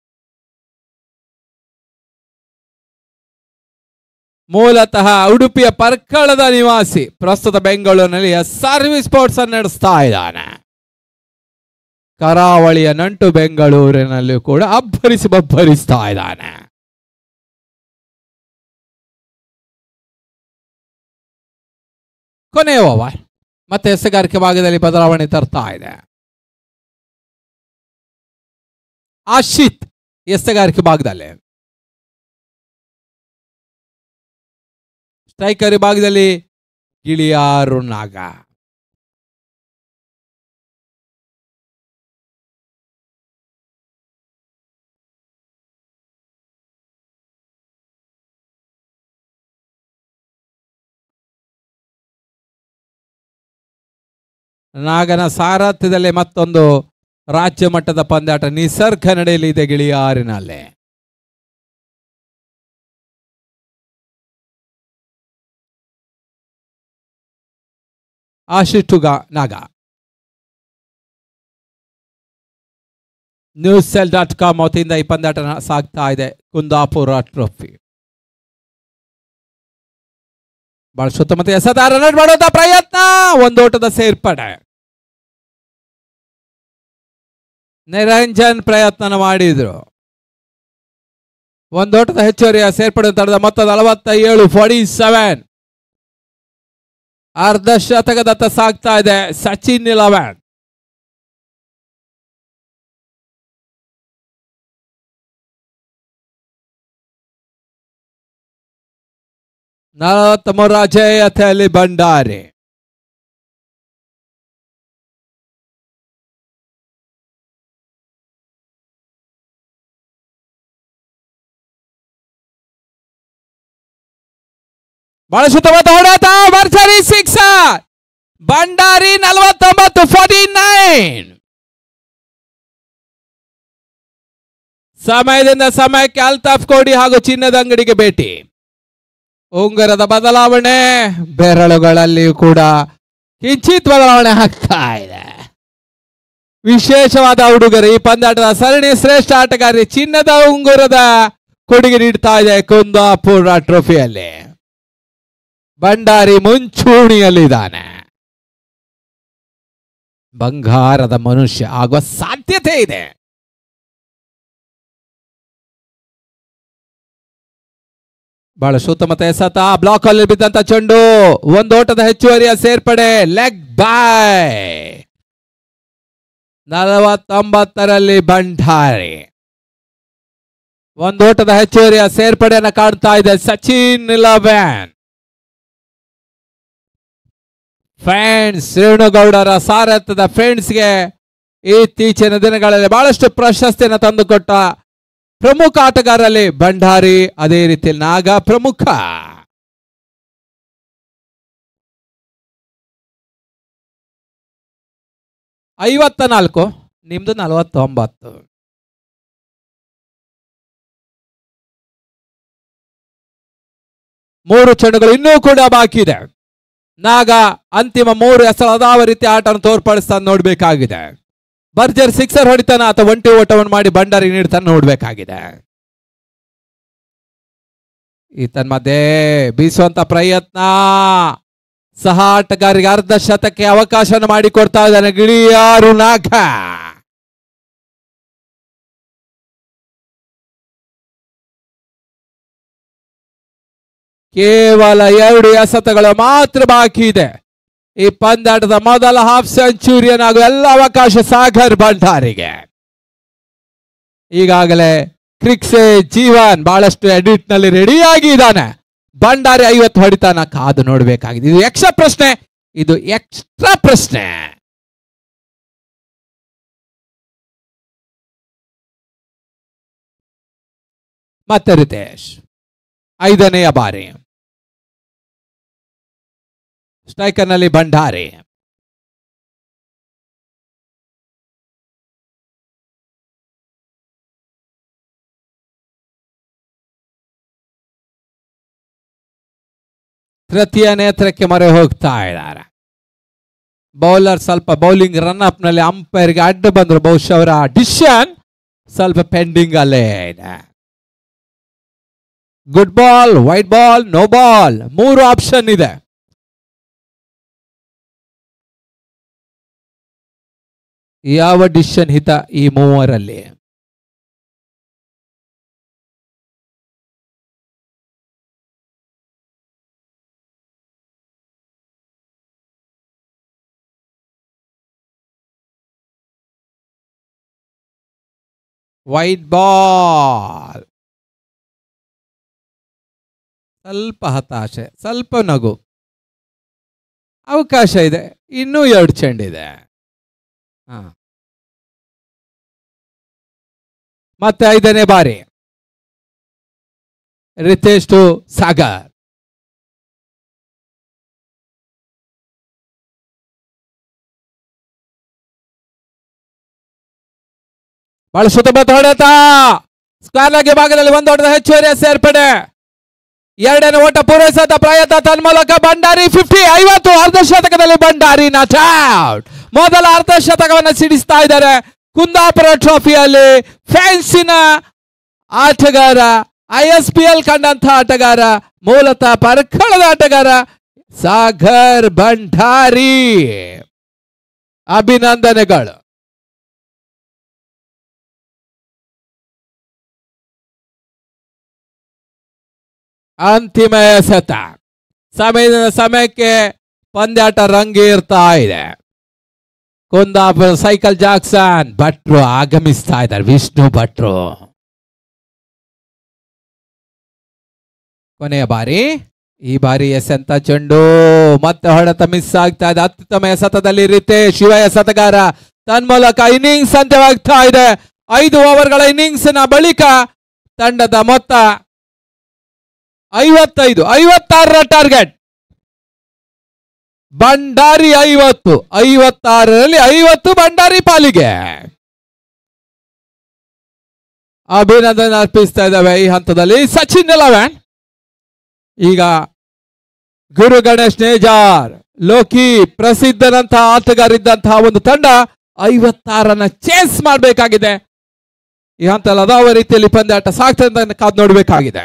S1: ಮೂಲತಃ ಉಡುಪಿಯ ಪರ್ಕಳದ ನಿವಾಸಿ ಪ್ರಸ್ತುತ ಬೆಂಗಳೂರಿನಲ್ಲಿ ಎಸ್ ಆರ್ ವಿ ಸ್ಪೋರ್ಟ್ಸ್ ಅನ್ನು ನಡೆಸ್ತಾ ಇದ್ದಾನೆ ಕರಾವಳಿಯ ನಂಟು ಬೆಂಗಳೂರಿನಲ್ಲೂ ಕೂಡ ಅಬ್ಬರಿಸಿ ಬಬ್ಬರಿಸ್ತಾ ಇದ್ದಾನೆ ಕೊನೆಯ ಓವರ್ ಮತ್ತೆ ಎಸೆಗಾರಿಕೆ ಭಾಗದಲ್ಲಿ ಬದಲಾವಣೆ ತರ್ತಾ ಇದೆ ಆಶಿತ್ ಎಸೆಗಾರಿಕೆ ಭಾಗದಲ್ಲಿ ಸ್ಟ್ರೈಕರ್ ಭಾಗದಲ್ಲಿ ಗಿಳಿಯಾರು ನಾಗ ನಾಗನ ಸಾರಥ್ಯದಲ್ಲಿ ಮತ್ತೊಂದು ರಾಜ್ಯ ಮಟ್ಟದ ಪಂದ್ಯಾಟ ನಿಸರ್ಗ ನಡೆಯಲಿದೆ ಗಿಳಿಯಾರಿನಲ್ಲಿ ಆಶಿಟುಗ ನಾಗ ನ್ಯೂಸ್ ಸೆಲ್ ಡಾಟ್ ಕಾಮ್ ವತಿಯಿಂದ ಈ ಪಂದ್ಯಾಟ ಸಾಗ್ತಾ ಇದೆ ಕುಂದಾಪುರ ಟ್ರೋಫಿ ಬಹಳ ಸುತ್ತಮುತ್ತ ಎಸೆದ ರನ್ ಮಾಡುವಂತ ಪ್ರಯತ್ನ ಒಂದು ಓಟದ ಸೇರ್ಪಡೆ ನಿರಂಜನ್ ಪ್ರಯತ್ನ ಮಾಡಿದ್ರು ಒಂದು ಓಟದ ಹೆಚ್ಚುವರಿಯ ಸೇರ್ಪಡೆ ತಡೆದ ಮೊತ್ತ ನಲವತ್ತ ಏಳು ಫಾರ್ಟಿ ಸೆವೆನ್ ಅರ್ಧ ಶತಕದತ್ತ ಸಾಗ್ತಾ ಇದೆ ಸಚಿನ್ ಇಲೆವೆನ್ ನಲವತ್ತ ಮೂರ ಜಯತೆಯಲ್ಲಿ ಭಂಡಾರಿ ಬಹಳ ಸುತ್ತಮುತ್ತ ಹೊಡೆತ ಭರ್ಜರಿ ಸಿಕ್ಸರ್ ಭಂಡಾರಿ ನಲವತ್ತೊಂಬತ್ತು ಫಾರ್ಟಿ ನೈನ್ ಸಮಯದಿಂದ ಸಮಯಕ್ಕೆ ಅಲ್ತಾಫ್ ಕೋಡಿ ಹಾಗೂ ಚಿನ್ನದ ಅಂಗಡಿಗೆ ಭೇಟಿ ಉಂಗುರದ ಬದಲಾವಣೆ ಬೆರಳುಗಳಲ್ಲಿಯೂ ಕೂಡ ಕಿಂಚಿತ್ ಬದಲಾವಣೆ ಆಗ್ತಾ ಇದೆ ವಿಶೇಷವಾದ ಹುಡುಗರು ಈ ಪಂದ್ಯಾಟದ ಸರಣಿ ಶ್ರೇಷ್ಠ ಆಟಗಾರಿ ಚಿನ್ನದ ಉಂಗುರದ ಕೊಡುಗೆ ನೀಡ್ತಾ ಇದೆ ಕುಂದಾಪುರ ಟ್ರೋಫಿಯಲ್ಲಿ ಭಂಡಾರಿ ಮುಂಚೂಣಿಯಲ್ಲಿದ್ದಾನೆ ಬಂಗಾರದ ಮನುಷ್ಯ ಆಗುವ ಸಾಧ್ಯತೆ ಇದೆ ಬಹಳ ಸುತ್ತಮುತ್ತ ಎಸತ ಬ್ಲಾಕ್ ಅಲ್ಲಿ ಬಿದ್ದಂತ ಚೆಂಡು ಒಂದು ಓಟದ ಹೆಚ್ಚುವರಿಯ ಸೇರ್ಪಡೆ ಲೆಗ್ ಬಾಯ್ ನಲವತ್ತೊಂಬತ್ತರಲ್ಲಿ ಭಂಡಾರಿ ಒಂದು ಓಟದ ಹೆಚ್ಚುವರಿಯ ಸೇರ್ಪಡೆಯನ್ನು ಕಾಣ್ತಾ ಇದೆ ಸಚಿನ್ ಇಲೆವೆನ್ ಫ್ರೆಂಡ್ಸ್ ರೇಣುಗೌಡರ ಸಾರಥ್ಯದ ಫ್ರೆಂಡ್ಸ್ಗೆ ಇತ್ತೀಚಿನ ದಿನಗಳಲ್ಲಿ ಬಹಳಷ್ಟು ಪ್ರಶಸ್ತಿಯನ್ನು ತಂದುಕೊಟ್ಟ ಪ್ರಮುಖ ಆಟಗಾರರಲ್ಲಿ ಭಂಡಾರಿ ಅದೇ ರೀತಿ ನಾಗ ಪ್ರಮುಖ ಐವತ್ತ ನಾಲ್ಕು ನಿಮ್ದು ನಲವತ್ತೊಂಬತ್ತು ಮೂರು ಚೆಂಡುಗಳು ಇನ್ನೂ ಕೂಡ ಬಾಕಿ ಇದೆ ನಾಗ ಅಂತಿಮ ಮೂರು ಎಸಳದಾವ ರೀತಿ ಆಟವನ್ನು ತೋರ್ಪಡಿಸ್ತಾನೆ ನೋಡ್ಬೇಕಾಗಿದೆ ಬರ್ಜರ್ ಸಿಕ್ಸರ್ ಹೊಡಿತಾನ ಅಥವಾ ಒಂಟಿ ಓಟವನ್ನು ಮಾಡಿ ಭಂಡಾರಿ ನೀಡ್ತಾನೆ ನೋಡ್ಬೇಕಾಗಿದೆ ಈತನ್ ಮಧ್ಯೆ ಬೀಸುವಂತ ಪ್ರಯತ್ನ ಸಹ ಆಟಗಾರಿಗೆ ಅರ್ಧ ಶತಕ್ಕೆ ಅವಕಾಶವನ್ನು ಮಾಡಿಕೊಡ್ತಾ ಇದ್ದಾನೆ ಗಿಳಿಯಾರು ನಾಗ ಕೇವಲ ಎರಡು ಎಸೆತಗಳು ಮಾತ್ರ ಬಾಕಿ ಇದೆ ಈ ಪಂದ್ಯಾಟದ ಮೊದಲ ಹಾಫ್ ಸೆಂಚುರಿಯನ್ ಹಾಗೂ ಎಲ್ಲ ಅವಕಾಶ ಸಾಗರ್ ಭಂಡಾರಿಗೆ ಈಗಾಗಲೇ ಕ್ರಿಕ್ಸೆ ಜೀವನ್ ಬಹಳಷ್ಟು ಎಡಿಟ್ ನಲ್ಲಿ ರೆಡಿ ಆಗಿದ್ದಾನೆ ಭಂಡಾರಿ ಐವತ್ತು ಹೊಡಿತಾನ ಕಾದು ನೋಡ್ಬೇಕಾಗಿದೆ ಇದು ಎಕ್ಸ್ಟ್ರಾ ಪ್ರಶ್ನೆ ಇದು ಎಕ್ಸ್ಟ್ರಾ ಪ್ರಶ್ನೆ ಮತ್ತೆ ರಿತೇಶ್ ಐದನೆಯ ಬಾರಿ ಸ್ಟ್ರೈಕರ್ನಲ್ಲಿ ಭಂಡಾರಿ ತೃತೀಯ ನೇತ್ರಕ್ಕೆ ಮೊರೆ ಹೋಗ್ತಾ ಇದ್ದಾರೆ ಬೌಲರ್ ಸ್ವಲ್ಪ ಬೌಲಿಂಗ್ ರನ್ ಅಪ್ ನಲ್ಲಿ ಅಂಪೈರ್ಗೆ ಅಡ್ಡ ಬಂದ್ರು ಬಹುಶಃ ಅವರ ಡಿಸಿಷನ್ ಸ್ವಲ್ಪ ಪೆಂಡಿಂಗ್ ಅಲ್ಲೇ ಇದೆ good ball wide ball no ball ಮೂರು ಆಪ್ಷನ್ ಇದೆ ಯಾವ ಡಿಸಿಷನ್ ಹಿತ ಈ ಮೂವರಲ್ಲಿ ವೈಟ್ ಬಾಲ್ ಸ್ವಲ್ಪ ಹತಾಶೆ ಸ್ವಲ್ಪ ನಗು ಅವಕಾಶ ಇದೆ ಇನ್ನೂ ಎರಡು ಚೆಂಡಿದೆ ಹಾ ಮತ್ತೆ ಐದನೇ ಬಾರಿ ರಿತೇಶ್ ಟು ಸಾಗರ್ ಬಹಳ ಸುತ್ತಮುತ್ತ ಹೊಡೆತ ಸ್ಕ್ವೇರ್ ಲಾಗಿ ಭಾಗದಲ್ಲಿ ಒಂದು ಹೊಡೆದ ಹೆಚ್ಚುವರಿ ಸೇರ್ಪಡೆ ಎರಡನೇ ಓಟ ಪೂರೈಸದ ಪ್ರಯತ್ನ ತನ್ಮೂಲಕ ಭಂಡಾರಿ ಫಿಫ್ಟಿ ಐವತ್ತು ಅರ್ಧ ಶತಕದಲ್ಲಿ ಭಂಡಾರಿ ನಾಟ್ ಔಟ್ ಮೊದಲ ಅರ್ಧ ಶತಕವನ್ನು ಸಿಡಿಸ್ತಾ ಇದ್ದಾರೆ ಕುಂದಾಪುರ ಟ್ರೋಫಿಯಲ್ಲಿ ಫ್ಯಾನ್ಸಿನ ಆಟಗಾರ ಐ ಎಸ್ ಪಿ ಎಲ್ ಕಂಡಂತ ಆಟಗಾರ ಮೂಲತಃ ಪರ್ಕಳದ ಆಟಗಾರ ಸಾಗರ್ ಭಂಡಾರಿ ಅಭಿನಂದನೆಗಳು ಅಂತಿಮ ಎಸೆತ ಸಮಯದ ಸಮಯಕ್ಕೆ ಪಂದ್ಯಾಟ ರಂಗೇರ್ತಾ ಇದೆ ಕುಂದಾಪುರ ಸೈಕಲ್ ಜಾಕ್ಸನ್ ಭಟ್ರು ಆಗಮಿಸ್ತಾ ಇದ್ದಾರೆ ವಿಷ್ಣು ಭಟ್ರು ಕೊನೆಯ ಬಾರಿ ಈ ಬಾರಿ ಎಸೆಂತ ಚೆಂಡು ಮತ್ತೆ ಹೊಡೆತ ಮಿಸ್ ಆಗ್ತಾ ಇದೆ ಅತ್ಯುತ್ತಮ ಎಸೆತದಲ್ಲಿ ರಿತೇಶ್ ಶಿವ ಎಸೆತಗಾರ ತನ್ಮೂಲಕ ಇನ್ನಿಂಗ್ಸ್ ಅಂತ್ಯವಾಗ್ತಾ ಇದೆ ಐದು ಓವರ್ಗಳ ಇನ್ನಿಂಗ್ಸ್ ನ ಬಳಿಕ ತಂಡದ ಮೊತ್ತ ಐವತ್ತೈದು ಐವತ್ತಾರರ ಟಾರ್ಗೆಟ್ ಭಂಡಾರಿ ಐವತ್ತು ಐವತ್ತಾರರಲ್ಲಿ ಐವತ್ತು ಭಂಡಾರಿ ಪಾಲಿಗೆ ಅಭಿನಂದನೆ ಅರ್ಪಿಸ್ತಾ ಇದ್ದಾವೆ ಈ ಹಂತದಲ್ಲಿ ಸಚಿನ್ ಎಲೆವೆನ್ ಈಗ ಗುರು ಗಣೇಶ್ ನೇಜಾರ್ ಲೋಕಿ ಪ್ರಸಿದ್ಧನಂತಹ ಆಟಗಾರಿದ್ದಂತಹ ಒಂದು ತಂಡ ಐವತ್ತಾರನ್ನ ಚೇಸ್ ಮಾಡಬೇಕಾಗಿದೆ ಈ ಹಂತದಲ್ಲಿ ಅದಾವ ರೀತಿಯಲ್ಲಿ ಪಂದ್ಯಾಟ ಸಾಗ್ತದೆ ಅಂತ ಕಾದ್ ನೋಡಬೇಕಾಗಿದೆ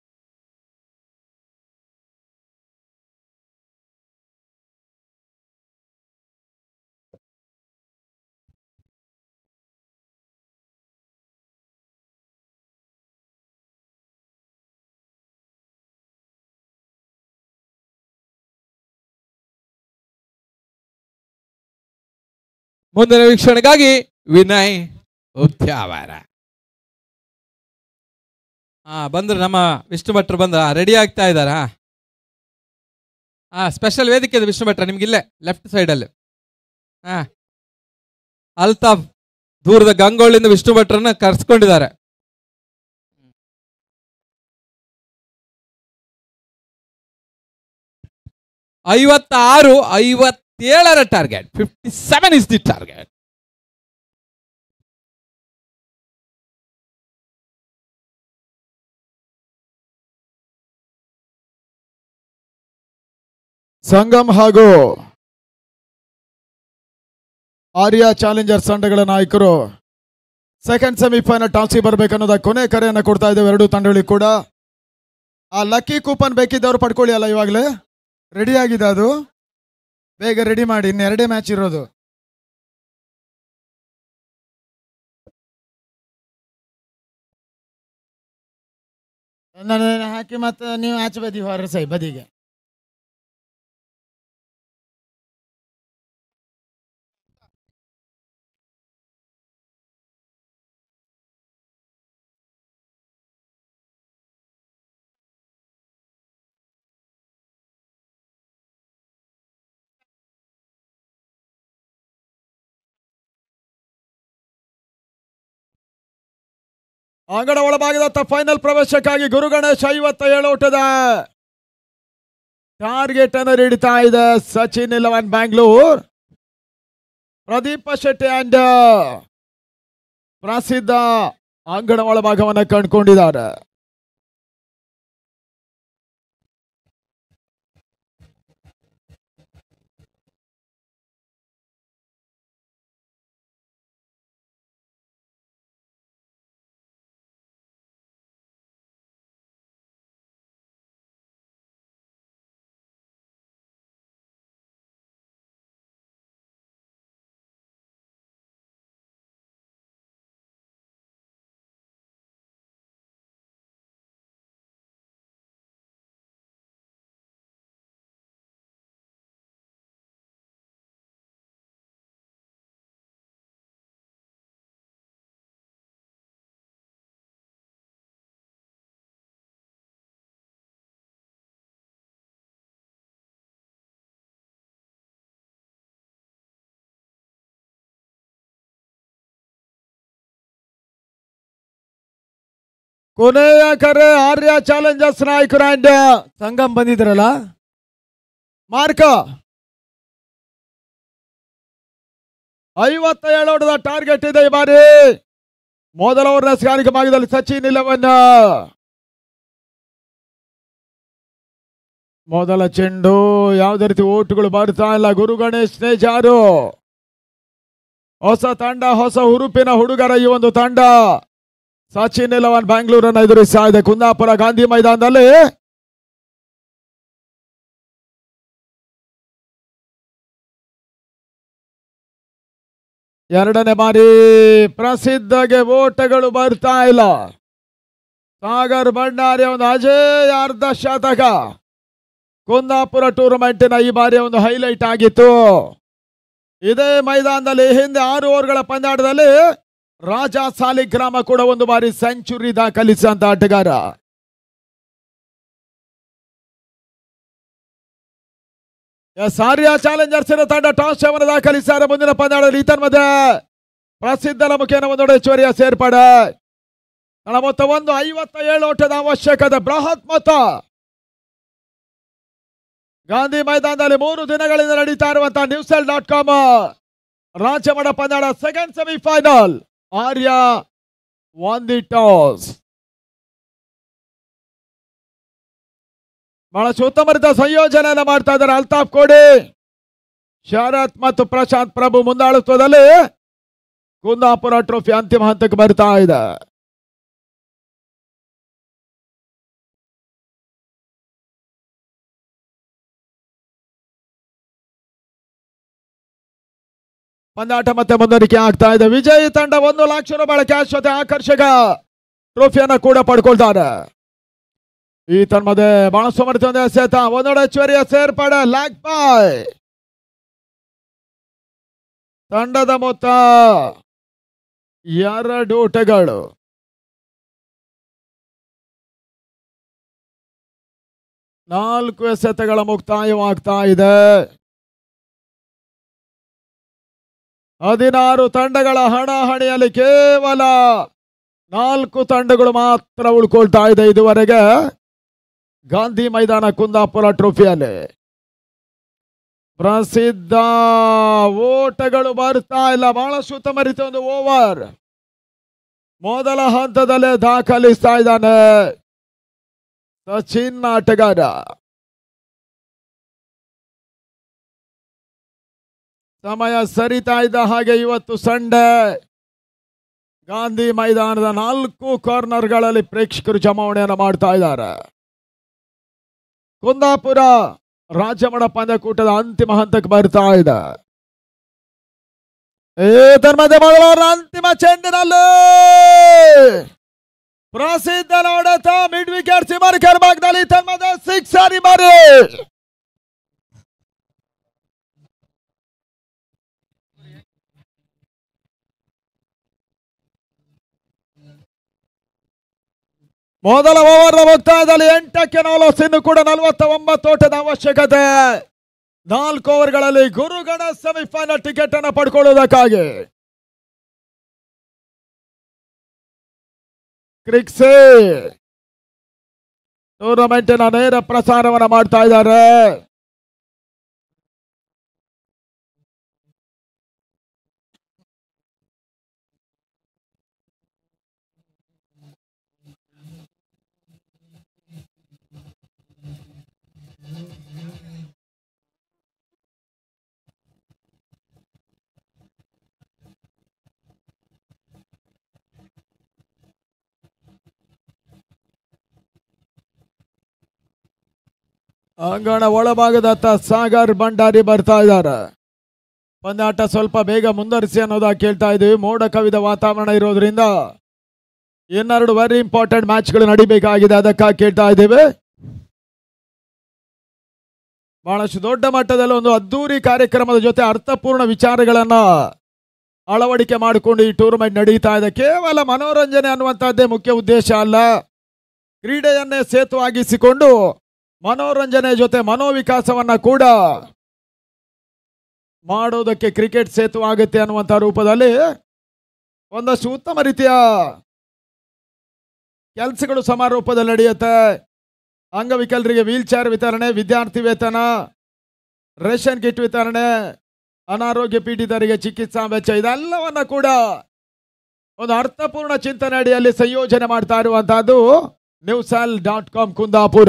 S1: ಮುಂದಿನ ವೀಕ್ಷಣೆಗಾಗಿ ವಿನಯ್ ಉದ್ಯಾವರ ಹಾ ಬಂದ್ರು ನಮ್ಮ ವಿಷ್ಣು ಭಟ್ರು ಬಂದ್ರ ರೆಡಿ ಆಗ್ತಾ ಇದ್ದಾರಾ ಹಾ ಸ್ಪೆಷಲ್ ವೇದಿಕೆ ಇದೆ ವಿಷ್ಣು ಭಟ್ರ ನಿಮ್ಗಿಲ್ಲೇ ಲೆಫ್ಟ್ ಸೈಡಲ್ಲಿ ಹಾ ಅಲ್ತಾಫ್ ದೂರದ ಗಂಗೋಳಿಂದ ವಿಷ್ಣು ಭಟ್ರನ್ನ ಕರ್ಸ್ಕೊಂಡಿದ್ದಾರೆ ಐವತ್ತಾರು ಐವತ್ತೇಳರ target fifty seven is the target
S2: Sangam ಹಾಗೂ ಆರ್ಯ ಚಾಲೆಂಜರ್ಸ್ ತಂಡಗಳ ನಾಯಕರು ಸೆಕೆಂಡ್ ಸೆಮಿಫೈನಲ್ ಟಾಸ್ಗೆ ಬರಬೇಕನ್ನೋದ ಕೊನೆ ಕರೆಯನ್ನು ಕೊಡ್ತಾ ಇದ್ದೇವೆ ಎರಡು ತಂಡಗಳಿಗೆ ಕೂಡ ಆ ಲಕ್ಕಿ ಕೂಪನ್ ಬೇಕಿದ್ದವ್ರು ಪಡ್ಕೊಳ್ಳಿ ಅಲ್ಲ ಇವಾಗಲೇ ರೆಡಿ ಆಗಿದೆ ಅದು ಬೇಗ ರೆಡಿ ಮಾಡಿ ಇನ್ನೆರಡೇ ಮ್ಯಾಚ್ ಇರೋದು
S3: ನಾನು ಹಾಕಿ ಮತ್ತೆ ನೀವು ಆಚೆ ಬದಿ ಹೊರಸೈ ಬದಿಗೆ
S2: ಅಂಗಡ ಒಳಭಾಗದತ್ತ ಫೈನಲ್ ಪ್ರವೇಶಕ್ಕಾಗಿ ಗುರು ಗಣೇಶ್ ಐವತ್ತ ಏಳು ಊಟದ ಟಾರ್ಗೆಟ್ ಅನ್ನು ಹಿಡಿತಾ ಇದೆ ಸಚಿನ್ ಇಲೆವನ್ ಬ್ಯಾಂಗ್ಳೂರ್ ಪ್ರದೀಪ ಶೆಟ್ಟಿ ಅಂಡ್ ಪ್ರಸಿದ್ಧ ಅಂಗಡ ಒಳಭಾಗವನ್ನು ಕಂಡುಕೊಂಡಿದ್ದಾರೆ ಕೊನೆಯ ಕರೆ ಆರ್ಯ ಚಾಲೆಂಜರ್ಸ್ ನಾಯಕರು ಅಂಡ್ ಸಂಗಮ್ ಬಂದಿದ್ರಲ್ಲ ಮಾರ್ಕ ಐವತ್ತ ಏಳು ಹೊಡೆದ ಟಾರ್ಗೆಟ್ ಇದೆ ಈ ಬಾರಿ ಮೊದಲ ಓವರ್ನ ಸ್ಕಾರಿಕ ಭಾಗದಲ್ಲಿ ಸಚಿನ್ ಇಲೆವನ್ ಮೊದಲ ಚೆಂಡು ಯಾವುದೇ ರೀತಿ ಓಟುಗಳು ಬರ್ತಾ ಇಲ್ಲ ಗುರು ಗಣೇಶ್ ನೇಜಾರು ಹೊಸ ತಂಡ ಹೊಸ ಹುರುಪಿನ ಹುಡುಗರ ಈ ಒಂದು ತಂಡ ಸಚಿನ್ ಇಲೆವನ್ ಬ್ಯಾಂಗ್ಳೂರನ್ನು ಎದುರಿಸ್ತಾ ಇದೆ ಕುಂದಾಪುರ ಗಾಂಧಿ ಮೈದಾನದಲ್ಲಿ ಎರಡನೇ ಬಾರಿ ಪ್ರಸಿದ್ಧಗೆ ಓಟಗಳು ಬರ್ತಾ ಇಲ್ಲ ಸಾಗರ್ ಭಂಡಾರಿ ಒಂದು ಅಜೇಯ ಅರ್ಧ ಶತಕ ಕುಂದಾಪುರ ಟೂರ್ನಮೆಂಟಿನ ಈ ಬಾರಿ ಒಂದು ಹೈಲೈಟ್ ಆಗಿತ್ತು ಇದೇ ಮೈದಾನದಲ್ಲಿ ಹಿಂದೆ ಆರು ಓವರ್ಗಳ ಪಂದ್ಯಾಟದಲ್ಲಿ ರಾಜ ಸಾಲಿಗ್ರಾಮ ಕೂಡ ಒಂದು ಬಾರಿ ಸೆಂಚುರಿ ದಾಖಲಿಸಿದಂತ ಆಟಗಾರ ಎಸ್ ಆರ್ಯ ಚಾಲೆಂಜರ್ಸ್ ತಂಡ ಟಾಸ್ ಅನ್ನು ದಾಖಲಿಸಿದ್ದಾರೆ ಮುಂದಿನ ಪಂದ್ಯಾಟದಲ್ಲಿ ಈತನ ಮಧ್ಯೆ ಪ್ರಸಿದ್ಧರ ಮುಖೇನ ಒಂದು ಹೆಚ್ಚುವರಿಯ ಸೇರ್ಪಡೆ ತಳ ಮೊತ್ತ ಒಂದು ಐವತ್ತ ಏಳು ಓಟದ ಅವಶ್ಯಕತೆ ಬೃಹತ್ ಮೊತ್ತ ಗಾಂಧಿ ಮೈದಾನದಲ್ಲಿ ಮೂರು ದಿನಗಳಿಂದ ನಡೀತಾ ಇರುವಂತಹ ನ್ಯೂಸೆಲ್ ಡಾಟ್ ಕಾಮ್ ರಾಜ್ಯ ಮಟ್ಟ ಪಂದ್ಯಾಟ second semifinal Arya won the toss ಬಹಳಷ್ಟು ಉತ್ತಮ ರೀತಿಯ ಸಂಯೋಜನೆಯನ್ನ ಮಾಡ್ತಾ ಇದ್ದಾರೆ ಅಲ್ತಾಫ್ ಕೋಡಿ ಶರತ್ ಮತ್ತು ಪ್ರಶಾಂತ್ ಪ್ರಭು ಮುಂದಾಳುತ್ವದಲ್ಲಿ ಕುಂದಾಪುರ ಟ್ರೋಫಿ ಅಂತಿಮ ಹಂತಕ್ಕೆ ಬರ್ತಾ ಇದೆ ಪಂದ್ಯಾಟ ಮತ್ತೆ ಮುಂದುವರಿಕೆ ಆಗ್ತಾ ಇದೆ ವಿಜಯಿ ತಂಡ ಒಂದು ಲಕ್ಷ ರೂಪಾಯಿ ಕ್ಯಾಶ್ ಜೊತೆ ಆಕರ್ಷಕ ಟ್ರೋಫಿಯನ್ನ ಕೂಡ ಪಡ್ಕೊಳ್ತಾರೆ ಈ ತನ್ಮದೆ ಬಹಳ ಸಮರ್ಥನೆ ಸೇತ ಒಂದೊಡೆ ಹೆಚ್ಚುವರಿಯ ಸೇರ್ಪಡೆ ಲ್ಯಾಕ್ ಬಾಯ್ ತಂಡದ ಮೊತ್ತ ಎರಡು ಊಟಗಳು ನಾಲ್ಕು ಎಸೆತಗಳ ಮುಕ್ತಾಯವಾಗ್ತಾ ಇದೆ ಹದಿನಾರು ತಂಡಗಳ ಹಣಾಹಣಿಯಲ್ಲಿ ಕೇವಲ ನಾಲ್ಕು ತಂಡಗಳು ಮಾತ್ರ ಉಳ್ಕೊಳ್ತಾ ಇದೆ ಇದುವರೆಗೆ ಗಾಂಧಿ ಮೈದಾನ ಕುಂದಾಪುರ ಟ್ರೋಫಿಯಲ್ಲಿ ಪ್ರಸಿದ್ಧ ಓಟಗಳು ಬರ್ತಾ ಇಲ್ಲ ಬಹಳಷ್ಟು ಉತ್ತಮ ರೀತಿಯ ಒಂದು ಓವರ್ ಮೊದಲ ಹಂತದಲ್ಲೇ ದಾಖಲಿಸ್ತಾ ಇದ್ದಾನೆ ಸಚಿನ್ ಆಟಗಾರ ಸಮಯ ಸರಿತಾ ಇದ್ದ ಹಾಗೆ ಇವತ್ತು ಸಂಡೆ ಗಾಂಧಿ ಮೈದಾನದ ನಾಲ್ಕು ಕಾರ್ನರ್ಗಳಲ್ಲಿ ಪ್ರೇಕ್ಷಕರು ಜಮಾವಣೆಯನ್ನು ಮಾಡ್ತಾ ಇದ್ದಾರೆ ಕುಂದಾಪುರ ರಾಜಮಡ ಪಂದ್ಯಕೂಟದ ಅಂತಿಮ ಹಂತಕ್ಕೆ ಬರ್ತಾ ಇದೆ ಏ ಧರ್ಮದ ಮೊದಲವರ ಅಂತಿಮ ಚೆಂಡಿನಲ್ಲಿ ಪ್ರಸಿದ್ಧ ನೋಡತ ಮಿಡ್ ವಿಕೆಟ್ ಸಿಮರ್ಕರ್ ಭಾಗದಲ್ಲಿ ಧರ್ಮದ ಸಿಕ್ಸ್ ಸಾರಿ ಮಾರಿ ಮೊದಲ ಓವರ್ ಮುಕ್ತಾಯದಲ್ಲಿ ಎಂಟಕ್ಕೆ ನಾಲ್ಕು ಇನ್ನು ಕೂಡ ನಲವತ್ತ ಒಂಬತ್ತು ಓಟದ ಅವಶ್ಯಕತೆ ನಾಲ್ಕು ಓವರ್ಗಳಲ್ಲಿ ಗುರುಗಣ ಸೆಮಿಫೈನಲ್ ಟಿಕೆಟ್ ಅನ್ನು ಪಡ್ಕೊಳ್ಳುವುದಕ್ಕಾಗಿ ಕ್ರಿಕ್ಸೆ ಟೂರ್ನಮೆಂಟಿನ ನೇರ ಪ್ರಸಾರವನ್ನ ಮಾಡ್ತಾ ಇದ್ದಾರೆ ಅಂಗಣ ಒಳಭಾಗದತ್ತ ಸಾಗರ್ ಭಂಡಾರಿ ಬರ್ತಾ ಇದ್ದಾರೆ ಪಂದ್ಯಾಟ ಸ್ವಲ್ಪ ಬೇಗ ಮುಂದುವರಿಸಿ ಅನ್ನೋದಾಗಿ ಕೇಳ್ತಾ ಇದೀವಿ ಮೋಡ ಕವಿದ ವಾತಾವರಣ ಇರೋದ್ರಿಂದ ಇನ್ನೆರಡು ವೆರಿ ಇಂಪಾರ್ಟೆಂಟ್ ಮ್ಯಾಚ್ಗಳು ನಡಿಬೇಕಾಗಿದೆ ಅದಕ್ಕಾಗಿ ಕೇಳ್ತಾ ಇದ್ದೇವೆ ಬಹಳಷ್ಟು ದೊಡ್ಡ ಮಟ್ಟದಲ್ಲಿ ಒಂದು ಅದ್ದೂರಿ ಕಾರ್ಯಕ್ರಮದ ಜೊತೆ ಅರ್ಥಪೂರ್ಣ ವಿಚಾರಗಳನ್ನ ಅಳವಡಿಕೆ ಮಾಡಿಕೊಂಡು ಈ ಟೂರ್ನಮೆಂಟ್ ನಡೀತಾ ಇದೆ ಕೇವಲ ಮನೋರಂಜನೆ ಅನ್ನುವಂಥದ್ದೇ ಮುಖ್ಯ ಉದ್ದೇಶ ಅಲ್ಲ ಕ್ರೀಡೆಯನ್ನೇ ಸೇತುವಾಗಿಸಿಕೊಂಡು ಮನೋರಂಜನೆ ಜೊತೆ ಮನೋವಿಕಾಸವನ್ನ ಕೂಡ ಮಾಡೋದಕ್ಕೆ ಕ್ರಿಕೆಟ್ ಸೇತು ಆಗುತ್ತೆ ಅನ್ನುವಂಥ ರೂಪದಲ್ಲಿ ಒಂದಷ್ಟು ಉತ್ತಮ ರೀತಿಯ ಕೆಲಸಗಳು ಸಮಾರೋಪದಲ್ಲಿ ನಡೆಯುತ್ತೆ ಅಂಗವಿಕಲರಿಗೆ ವೀಲ್ ಚೇರ್ ವಿತರಣೆ ವಿದ್ಯಾರ್ಥಿ ವೇತನ ರೇಷನ್ ಕಿಟ್ ವಿತರಣೆ ಅನಾರೋಗ್ಯ ಪೀಡಿತರಿಗೆ ಚಿಕಿತ್ಸಾ ವೆಚ್ಚ ಇದೆಲ್ಲವನ್ನ ಕೂಡ ಒಂದು ಅರ್ಥಪೂರ್ಣ ಚಿಂತನೆ ಅಡಿಯಲ್ಲಿ ಸಂಯೋಜನೆ ಮಾಡ್ತಾ ಇರುವಂತಹದ್ದು ನ್ಯೂಸಲ್ ಡಾಟ್ ಕಾಮ್ ಕುಂದಾಪುರ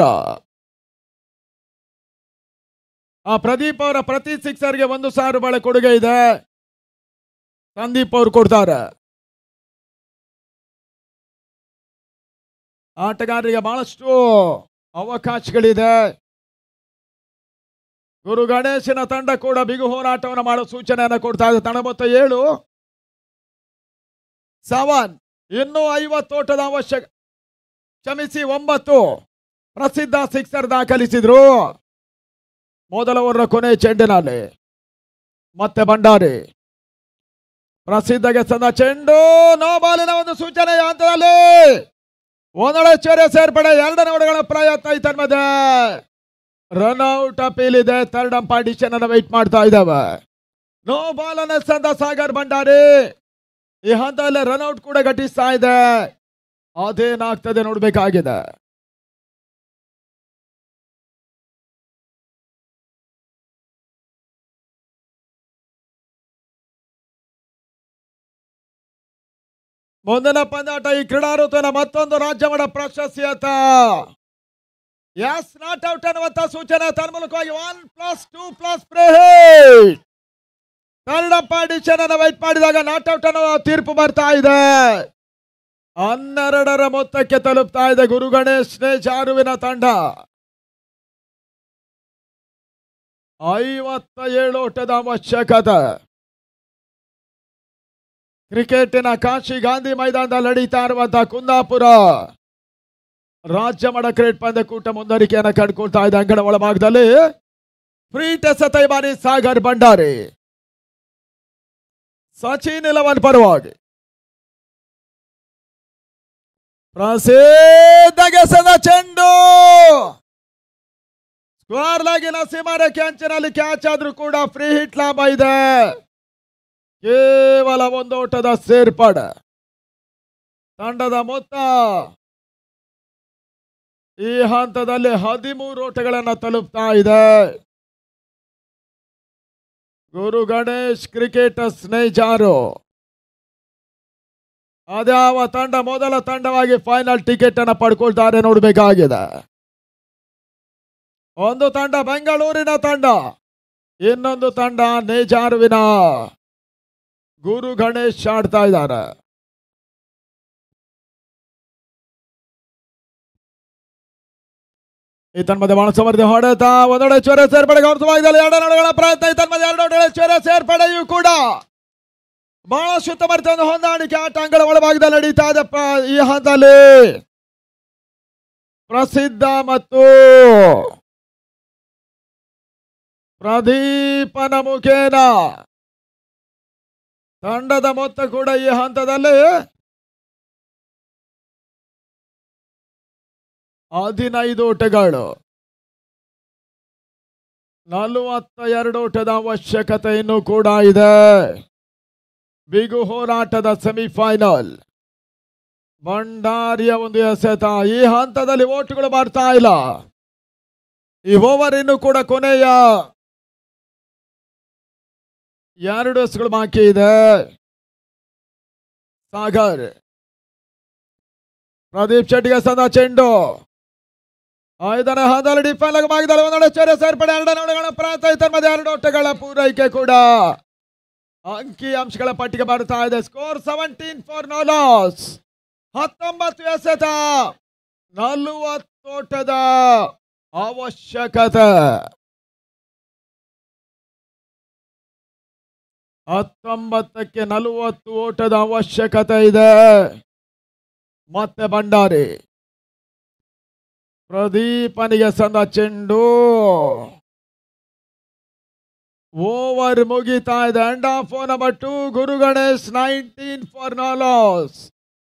S2: ಆ ಪ್ರದೀಪ್ ಅವರ ಪ್ರತಿ ಸಿಕ್ಸರ್ಗೆ ಒಂದು ಸಾವಿರ ರೂಪಾಯಿ ಕೊಡುಗೆ ಇದೆ ಸಂದೀಪ್ ಅವ್ರು ಕೊಡ್ತಾರೆ ಆಟಗಾರರಿಗೆ ಬಹಳಷ್ಟು ಅವಕಾಶಗಳಿದೆ ಗುರು ಗಣೇಶನ ತಂಡ ಕೂಡ ಬಿಗು ಹೋರಾಟವನ್ನು ಮಾಡೋ ಸೂಚನೆಯನ್ನು ಕೊಡ್ತಾ ಇದೆ ತಂಡ ಮೊತ್ತ ಏಳು ಸವನ್ ಇನ್ನೂ ಐವತ್ತು ಓಟದ ಅವಶ್ಯಕ ಕ್ಷಮಿಸಿ ಒಂಬತ್ತು ಪ್ರಸಿದ್ಧ ಸಿಕ್ಸರ್ ದಾಖಲಿಸಿದ್ರು ಮೊದಲ ಓವರ್ನ ಕೊನೆ ಚೆಂಡಿನಲ್ಲಿ ಮತ್ತೆ ಭಂಡಾರಿ ಪ್ರಸಿದ್ಧ ಗೆಸದ ಚೆಂಡು ನೋ ಬಾಲಿನ ಒಂದು ಸೂಚನೆ ಹಂತದಲ್ಲಿ ಒಂದೊಳೆ ಚೇರೆ ಸೇರ್ಪಡೆ ಎರಡನೇ ಓಡಗಳ ಪ್ರಯತ್ನ ಈ ತನ್ಮದೆ ರನ್ ಔಟ್ ಅಪೀಲ್ ಇದೆ ಥರ್ಡ್ ಅಂಪಾರ್ಟಿಷನ್ ಅನ್ನ ವೈಟ್ ಮಾಡ್ತಾ ಇದ್ದಾವೆ ನೋ ಬಾಲ್ ಅನ್ನ ಸಂದ ಸಾಗರ್ ಭಂಡಾರಿ ಈ ಹಂತದಲ್ಲಿ ರನ್ ಔಟ್ ಕೂಡ ಘಟಿಸ್ತಾ ಇದೆ ಅದೇನಾಗ್ತದೆ ನೋಡ್ಬೇಕಾಗಿದೆ ಮುಂದಿನ ಪಂದ್ಯಾಟ ಈ ಕ್ರೀಡಾಋತುವಿನ ಮತ್ತೊಂದು ರಾಜ್ಯಮಡ ಪ್ರಶಸ್ತಿಯತ್ತ ಎಸ್ ನಾಟ್ ಔಟ್ ಅನ್ನುವಂತ ಸೂಚನೆ ತನ್ಮೂಲಕವಾಗಿ one plus two plus free hit third ಪಾರ್ಟಿಷನ್ ಅನ್ನು ವೈಟ್ ಮಾಡಿದಾಗ ನಾಟ್ ಔಟ್ ಅನ್ನೋ ತೀರ್ಪು ಬರ್ತಾ ಇದೆ ಹನ್ನೆರಡರ ಮೊತ್ತಕ್ಕೆ ತಲುಪ್ತಾ ಇದೆ ಗುರು ಗಣೇಶ್ ಜಾರುವಿನ ತಂಡ ಐವತ್ತ ಏಳು ಓಟದ ಅವಶ್ಯಕತೆ ಕ್ರಿಕೆಟಿನ ಕಾಶಿ ಗಾಂಧಿ ಮೈದಾನದಲ್ಲಿ ನಡೀತಾ ಇರುವಂತಹ ಕುಂದಾಪುರ ರಾಜ್ಯ ಮಡ ಕ್ರಿಕೆಟ್ ಪಂದ್ಯಕೂಟ ಮುಂದುವರಿಕೆಯನ್ನು ಕಂಡುಕೊಳ್ತಾ ಇದೆ ಅಂಗಣ ಒಳಭಾಗದಲ್ಲಿ ಫ್ರೀ ಟೆಸತೈ ಬಾರಿ ಸಾಗರ್ ಭಂಡಾರಿ ಸಚಿನ್ ಇಲವನ್ ಪರವಾಗಿ ಪ್ರಸಿದ್ಧ ಗೆಸದ ಚೆಂಡು ಸ್ಕ್ವಾರ್ ಲಾಗಿನ ಸೀಮಾರೇಖೆ ಅಂಚಿನಲ್ಲಿ ಕ್ಯಾಚ್ ಆದ್ರೂ ಕೂಡ ಫ್ರೀ ಹಿಟ್ ಲಾಭ ಇದೆ ಕೇವಲ ಒಂದು ಓಟದ ಸೇರ್ಪಡೆ ತಂಡದ ಮೊತ್ತ ಈ ಹಂತದಲ್ಲಿ ಹದಿಮೂರು ಓಟಗಳನ್ನು ತಲುಪ್ತಾ ಇದೆ ಗುರು ಗಣೇಶ್ ಕ್ರಿಕೆಟ್ ಸ್ನೇಹಿತರು ಅದ್ಯಾವ ತಂಡ ಮೊದಲ ತಂಡವಾಗಿ ಫೈನಲ್ ಟಿಕೆಟ್ ಅನ್ನು ಪಡ್ಕೊಳ್ತಾರೆ ನೋಡಬೇಕಾಗಿದೆ ಒಂದು ತಂಡ ಬೆಂಗಳೂರಿನ ತಂಡ ಇನ್ನೊಂದು ತಂಡ ನೇಜಾರುವಿನ ಗುರು ಗಣೇಶ್ ಆಡ್ತಾ ಇದ್ದಾರೆ ಈ ತನ್ಮಧ್ಯೆ ಬಹಳ ಸಮರ್ಥ ಹೊಡೆತ ಒಂದೊಡೆ ಚೊರೆ ಸೇರ್ಪಡೆ ಗೌರವವಾಗಿದ್ದಲ್ಲಿ ಎರಡು ನಡುಗಳ ಪ್ರಯತ್ನ ಈ ತನ್ಮಧ್ಯೆ ಎರಡು ನಡುಗಳ ಚೊರೆ ಸೇರ್ಪಡೆಯೂ ಕೂಡ ಬಹಳ ಸುತ್ತಮರಿತ ಒಂದು ಹೊಂದಾಣಿಕೆ ಆಟ ಅಂಗಳ ಒಳಭಾಗದಲ್ಲಿ ನಡೀತಾ ಇದೆ ಪ್ರ- ಈ ಹಂತದಲ್ಲಿ ಪ್ರಸಿದ್ಧ ಮತ್ತು ಪ್ರದೀಪನ ಮುಖೇನ ತಂಡದ ಮೊತ್ತ ಕೂಡ ಈ ಹಂತದಲ್ಲಿ ಹದಿನೈದು ಓಟಗಳು ನಲವತ್ತ ಎರಡು ಓಟದ ಅವಶ್ಯಕತೆ ಇನ್ನೂ ಕೂಡ ಇದೆ ಬಿಗು ಹೋರಾಟದ ಸೆಮಿಫೈನಲ್ ಭಂಡಾರಿಯ ಒಂದು ಎಸೆತ ಈ ಹಂತದಲ್ಲಿ ಓಟುಗಳು ಬರ್ತಾ ಇಲ್ಲ ಈ ಓವರ್ ಇನ್ನು ಕೂಡ ಕೊನೆಯ ಎರಡು ಎಸ್ಗಳು ಬಾಕಿ ಇದೆ ಸಾಗರ್ ಪ್ರದೀಪ್ ಶೆಟ್ಟಿಗೆ ಸದಾ ಚೆಂಡು ಐದನೇ ಹಂತದಲ್ಲಿ ಡಿಫೆನ್ ಭಾಗದಲ್ಲಿ ಒಂದೊಡೆ ಚೇರೆ ಸೇರ್ಪಡೆ ಎರಡನೇ ಒಳಗಣ ಪ್ರಯತ್ನ ಇತರ ಮಧ್ಯೆ ಎರಡು ಓಟಗಳ ಪೂರೈಕೆ ಕೂಡ ಅಂಕಿ ಅಂಶಗಳ ಪಟ್ಟಿಗೆ ಬರ್ತಾ ಇದೆ score seventeen for no loss ಹತ್ತೊಂಬತ್ತು ಎಸೆತ ನಲವತ್ತೋಟದ ಅವಶ್ಯಕತೆ ಹತ್ತೊಂಬತ್ತಕ್ಕೆ ನಲವತ್ತು ಓಟದ ಅವಶ್ಯಕತೆ ಇದೆ ಮತ್ತೆ ಭಂಡಾರಿ ಪ್ರದೀಪನಿಗೆ ಸಂದ ಚೆಂಡು ಓವರ್ ಮುಗಿತಾ ಇದೆ end of number two Guru Ganesh nineteen for no loss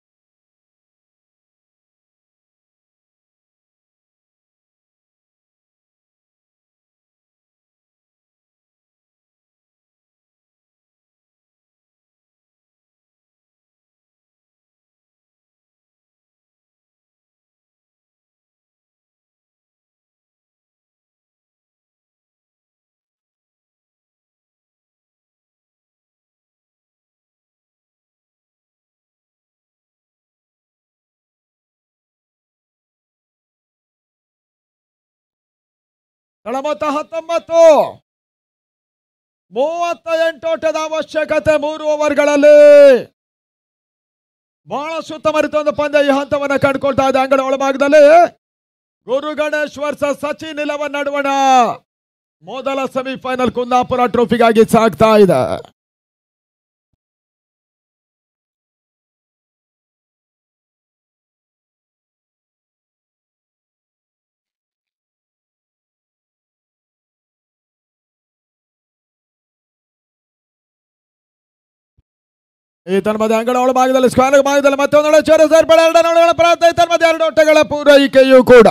S2: ಮೊತ್ತ ಹತ್ತೊಂಬತ್ತು ಮೂವತ್ತ ಎಂಟು ಓಟದ ಅವಶ್ಯಕತೆ ಮೂರು ಓವರ್ಗಳಲ್ಲಿ ಬಹಳ ಸುತ್ತಮರಿತ ಒಂದು ಪಂದ್ಯ ಈ ಹಂತವನ್ನ ಕಂಡುಕೊಳ್ತಾ ಇದೆ ಅಂಗಡ ಒಳಭಾಗದಲ್ಲಿ ಗುರು ಗಣೇಶ್ ವರ್ಸ ಸಚಿನ್ ಇಲವನ್ ನಡುವಣ ಮೊದಲ ಸೆಮಿಫೈನಲ್ ಕುಂದಾಪುರ ಟ್ರೋಫಿಗಾಗಿ ಸಾಗ್ತಾ ಇದೆ ಈ ತನ್ಮಧ್ಯೆ ಅಂಗಡ ಒಳಭಾಗದಲ್ಲಿ ಸ್ಕ್ವಾರ್ ಭಾಗದಲ್ಲಿ ಮತ್ತೊಂದೊಳೆ ಚೇರ ಸೇರ್ಪಡೆ ಎರಡು ನೋಡುಗಳ ಪ್ರಯತ್ನ ಈ ತನ್ಮಧ್ಯೆ ಎರಡು ಓಟಗಳ ಪೂರೈಕೆಯೂ ಕೂಡ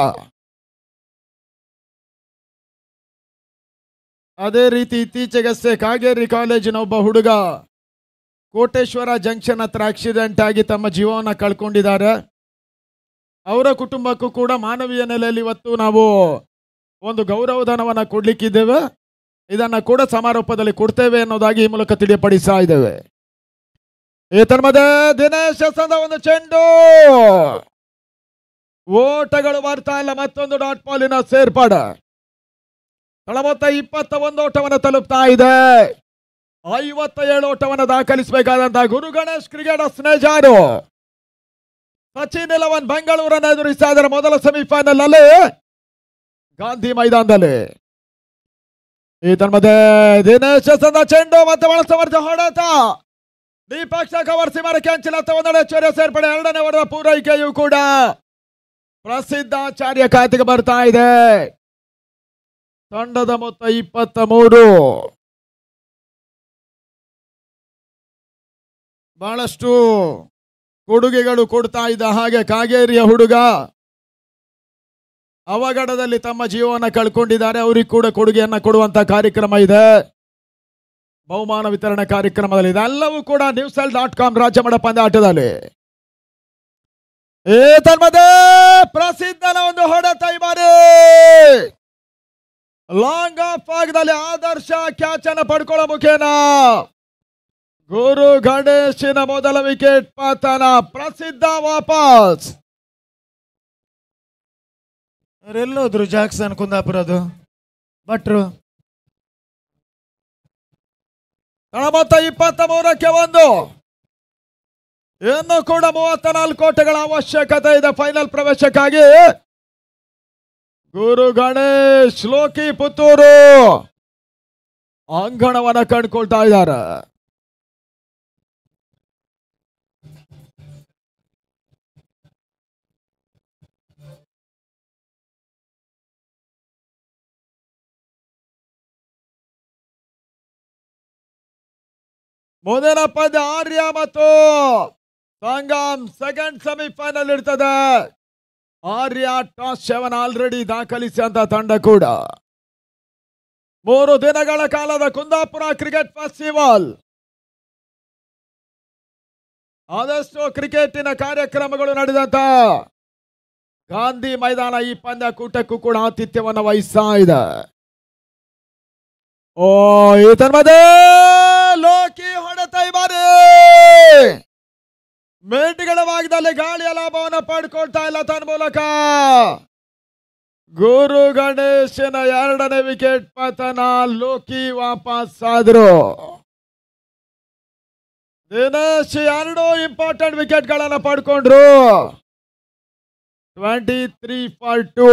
S2: ಅದೇ ರೀತಿ ಇತ್ತೀಚೆಗಷ್ಟೇ ಕಾಗೇರಿ ಕಾಲೇಜಿನ ಒಬ್ಬ ಹುಡುಗ ಕೋಟೇಶ್ವರ ಜಂಕ್ಷನ್ ಹತ್ರ ಆಕ್ಸಿಡೆಂಟ್ ಆಗಿ ತಮ್ಮ ಜೀವವನ್ನು ಕಳ್ಕೊಂಡಿದ್ದಾರೆ ಅವರ ಕುಟುಂಬಕ್ಕೂ ಕೂಡ ಮಾನವೀಯ ನೆಲೆಯಲ್ಲಿ ಇವತ್ತು ನಾವು ಒಂದು ಗೌರವಧನವನ್ನು ಕೊಡ್ಲಿಕ್ಕಿದ್ದೇವೆ ಇದನ್ನ ಕೂಡ ಸಮಾರೋಪದಲ್ಲಿ ಕೊಡ್ತೇವೆ ಅನ್ನೋದಾಗಿ ಈ ಮೂಲಕ ತಿಳಿಯಪಡಿಸ್ತಾ ಇದ್ದೇವೆ ಈ ತನ್ಮಧ್ಯೆ ದಿನೇಶ್ ಸಂದ ಒಂದು ಚೆಂಡು ಓಟಗಳು ಬರ್ತಾ ಇಲ್ಲ ಮತ್ತೊಂದು ಡಾಟ್ ಬಾಲಿನ ಸೇರ್ಪಾಡು ತಳಮೊತ್ತ ಇಪ್ಪತ್ತ ಒಂದು ಓಟವನ್ನು ತಲುಪ್ತಾ ಇದೆ ಐವತ್ತ ಏಳು ಓಟವನ್ನು ದಾಖಲಿಸಬೇಕಾದಂತಹ ಗುರು ಗಣೇಶ್ ಕ್ರಿಕೆಟ್ ಸ್ನೇಜಾರು ಸಚಿನ್ ಇಲವನ್ ಬೆಂಗಳೂರನ್ನು ಎದುರಿಸ್ತಾ ಇದ್ದಾರೆ ಮೊದಲ ಸೆಮಿಫೈನಲ್ ಅಲ್ಲಿ ಗಾಂಧಿ ಮೈದಾನದಲ್ಲಿ ಈ ತನ್ಮಧ್ಯೆ ದಿನೇಶ್ ಸಂದ ಚೆಂಡು ಮತ್ತೆ ಬಹಳ ಸಮರ್ಥ ಹೊಡೆತ ದೀಪಕ್ ಕವರ್ ಸಿಮರ ಕ್ಯಾಂಚಿಲತ್ತ ಒಂದೆಡೆ ಚೊರೆ ಸೇರ್ಪಡೆ ಎರಡನೇ ವರ್ಗದ ಪೂರೈಕೆಯೂ ಕೂಡ ಪ್ರಸಿದ್ಧಾಚಾರ್ಯ ಖಾತೆಗೆ ಬರ್ತಾ ಇದೆ ತಂಡದ ಮೊತ್ತ ಇಪ್ಪತ್ತ ಮೂರು ಬಹಳಷ್ಟು ಕೊಡುಗೆಗಳು ಕೊಡ್ತಾ ಇದ್ದ ಹಾಗೆ ಕಾಗೇರಿಯ ಹುಡುಗ ಅವಘಡದಲ್ಲಿ ತಮ್ಮ ಜೀವನ ಕಳ್ಕೊಂಡಿದ್ದಾರೆ ಅವ್ರಿಗೆ ಕೂಡ ಕೊಡುಗೆಯನ್ನ ಕೊಡುವಂತ ಕಾರ್ಯಕ್ರಮ ಇದೆ ಬಹುಮಾನ ವಿತರಣೆ ಕಾರ್ಯಕ್ರಮದಲ್ಲಿ ಇದೆಲ್ಲವೂ ಕೂಡ ನ್ಯೂಸೆಲ್ ಡಾಟ್ ಕಾಮ್ ರಾಜ್ಯ ಮಡ ಪಂದ್ಯಾಟದಲ್ಲಿ ಏ ತನ್ಮದೆ ಪ್ರಸಿದ್ಧನ ಒಂದು ಹೊಡೆತ ಈ ಬಾರಿ ಲಾಂಗ್ ಆಫ್ ಆಗದಲ್ಲಿ ಆದರ್ಶ ಕ್ಯಾಚ್ ಅನ್ನು ಪಡ್ಕೊಳ್ಳೋ ಮುಖೇನ ಗುರು ಗಣೇಶಿನ ಮೊದಲ ವಿಕೆಟ್ ಪತನ ಪ್ರಸಿದ್ಧ ವಾಪಸ್
S3: ಎಲ್ಲೋದ್ರು ಜಾಕ್ಸನ್ ಕುಂದಾಪುರದು ಭಟ್ರು
S2: ಮೊತ್ತ ಇಪ್ಪತ್ತ ಮೂರಕ್ಕೆ ಒಂದು ಇನ್ನು ಕೂಡ ಮೂವತ್ತ ನಾಲ್ಕು ಕೋಟೆಗಳ ಅವಶ್ಯಕತೆ ಇದೆ ಫೈನಲ್ ಪ್ರವೇಶಕ್ಕಾಗಿ ಗುರು ಗಣೇಶ್ ಲೋಕಿ ಪುತ್ತೂರು ಅಂಗಣವನ್ನ ಕಂಡುಕೊಳ್ತಾ ಇದ್ದಾರೆ ಮುಂದಿನ ಪಂದ್ಯ ಆರ್ಯ ಮತ್ತು ಸಂಗಮ್ ಸೆಕೆಂಡ್ ಸೆಮಿಫೈನಲ್ ಇರ್ತದೆ ಆರ್ಯ ಟಾಸ್ ಸೆವೆನ್ ಆಲ್ರೆಡಿ ದಾಖಲಿಸಿದಂತ ತಂಡ ಕೂಡ ಮೂರು ದಿನಗಳ ಕಾಲದ ಕುಂದಾಪುರ ಕ್ರಿಕೆಟ್ ಫೆಸ್ಟಿವಲ್ ಆದಷ್ಟು ಕ್ರಿಕೆಟಿನ ಕಾರ್ಯಕ್ರಮಗಳು ನಡೆದಂತ ಗಾಂಧಿ ಮೈದಾನ ಈ ಪಂದ್ಯ ಕೂಟಕ್ಕೂ ಕೂಡ ಆತಿಥ್ಯವನ್ನು ವಹಿಸ್ತಾ ಇದೆ ಓ ಈತನ ಮಧ್ಯೆ ಲೋಕಿ ಹೊಡೆತ ಈ ಬಾರಿ ಮೇಟಿಗಳ ಭಾಗದಲ್ಲಿ ಗಾಳಿಯ ಲಾಭವನ್ನು ಪಡ್ಕೊಳ್ತಾ ಇಲ್ಲ ತನ್ನ ಮೂಲಕ ಗುರು ಗಣೇಶನ ಎರಡನೇ ವಿಕೆಟ್ ಪತನ ಲೋಕಿ ವಾಪಸ್ ಆದ್ರು ದಿನೇಶ್ ಎರಡು ಇಂಪಾರ್ಟೆಂಟ್ ವಿಕೆಟ್ ಗಳನ್ನ ಪಡ್ಕೊಂಡ್ರು twenty three for two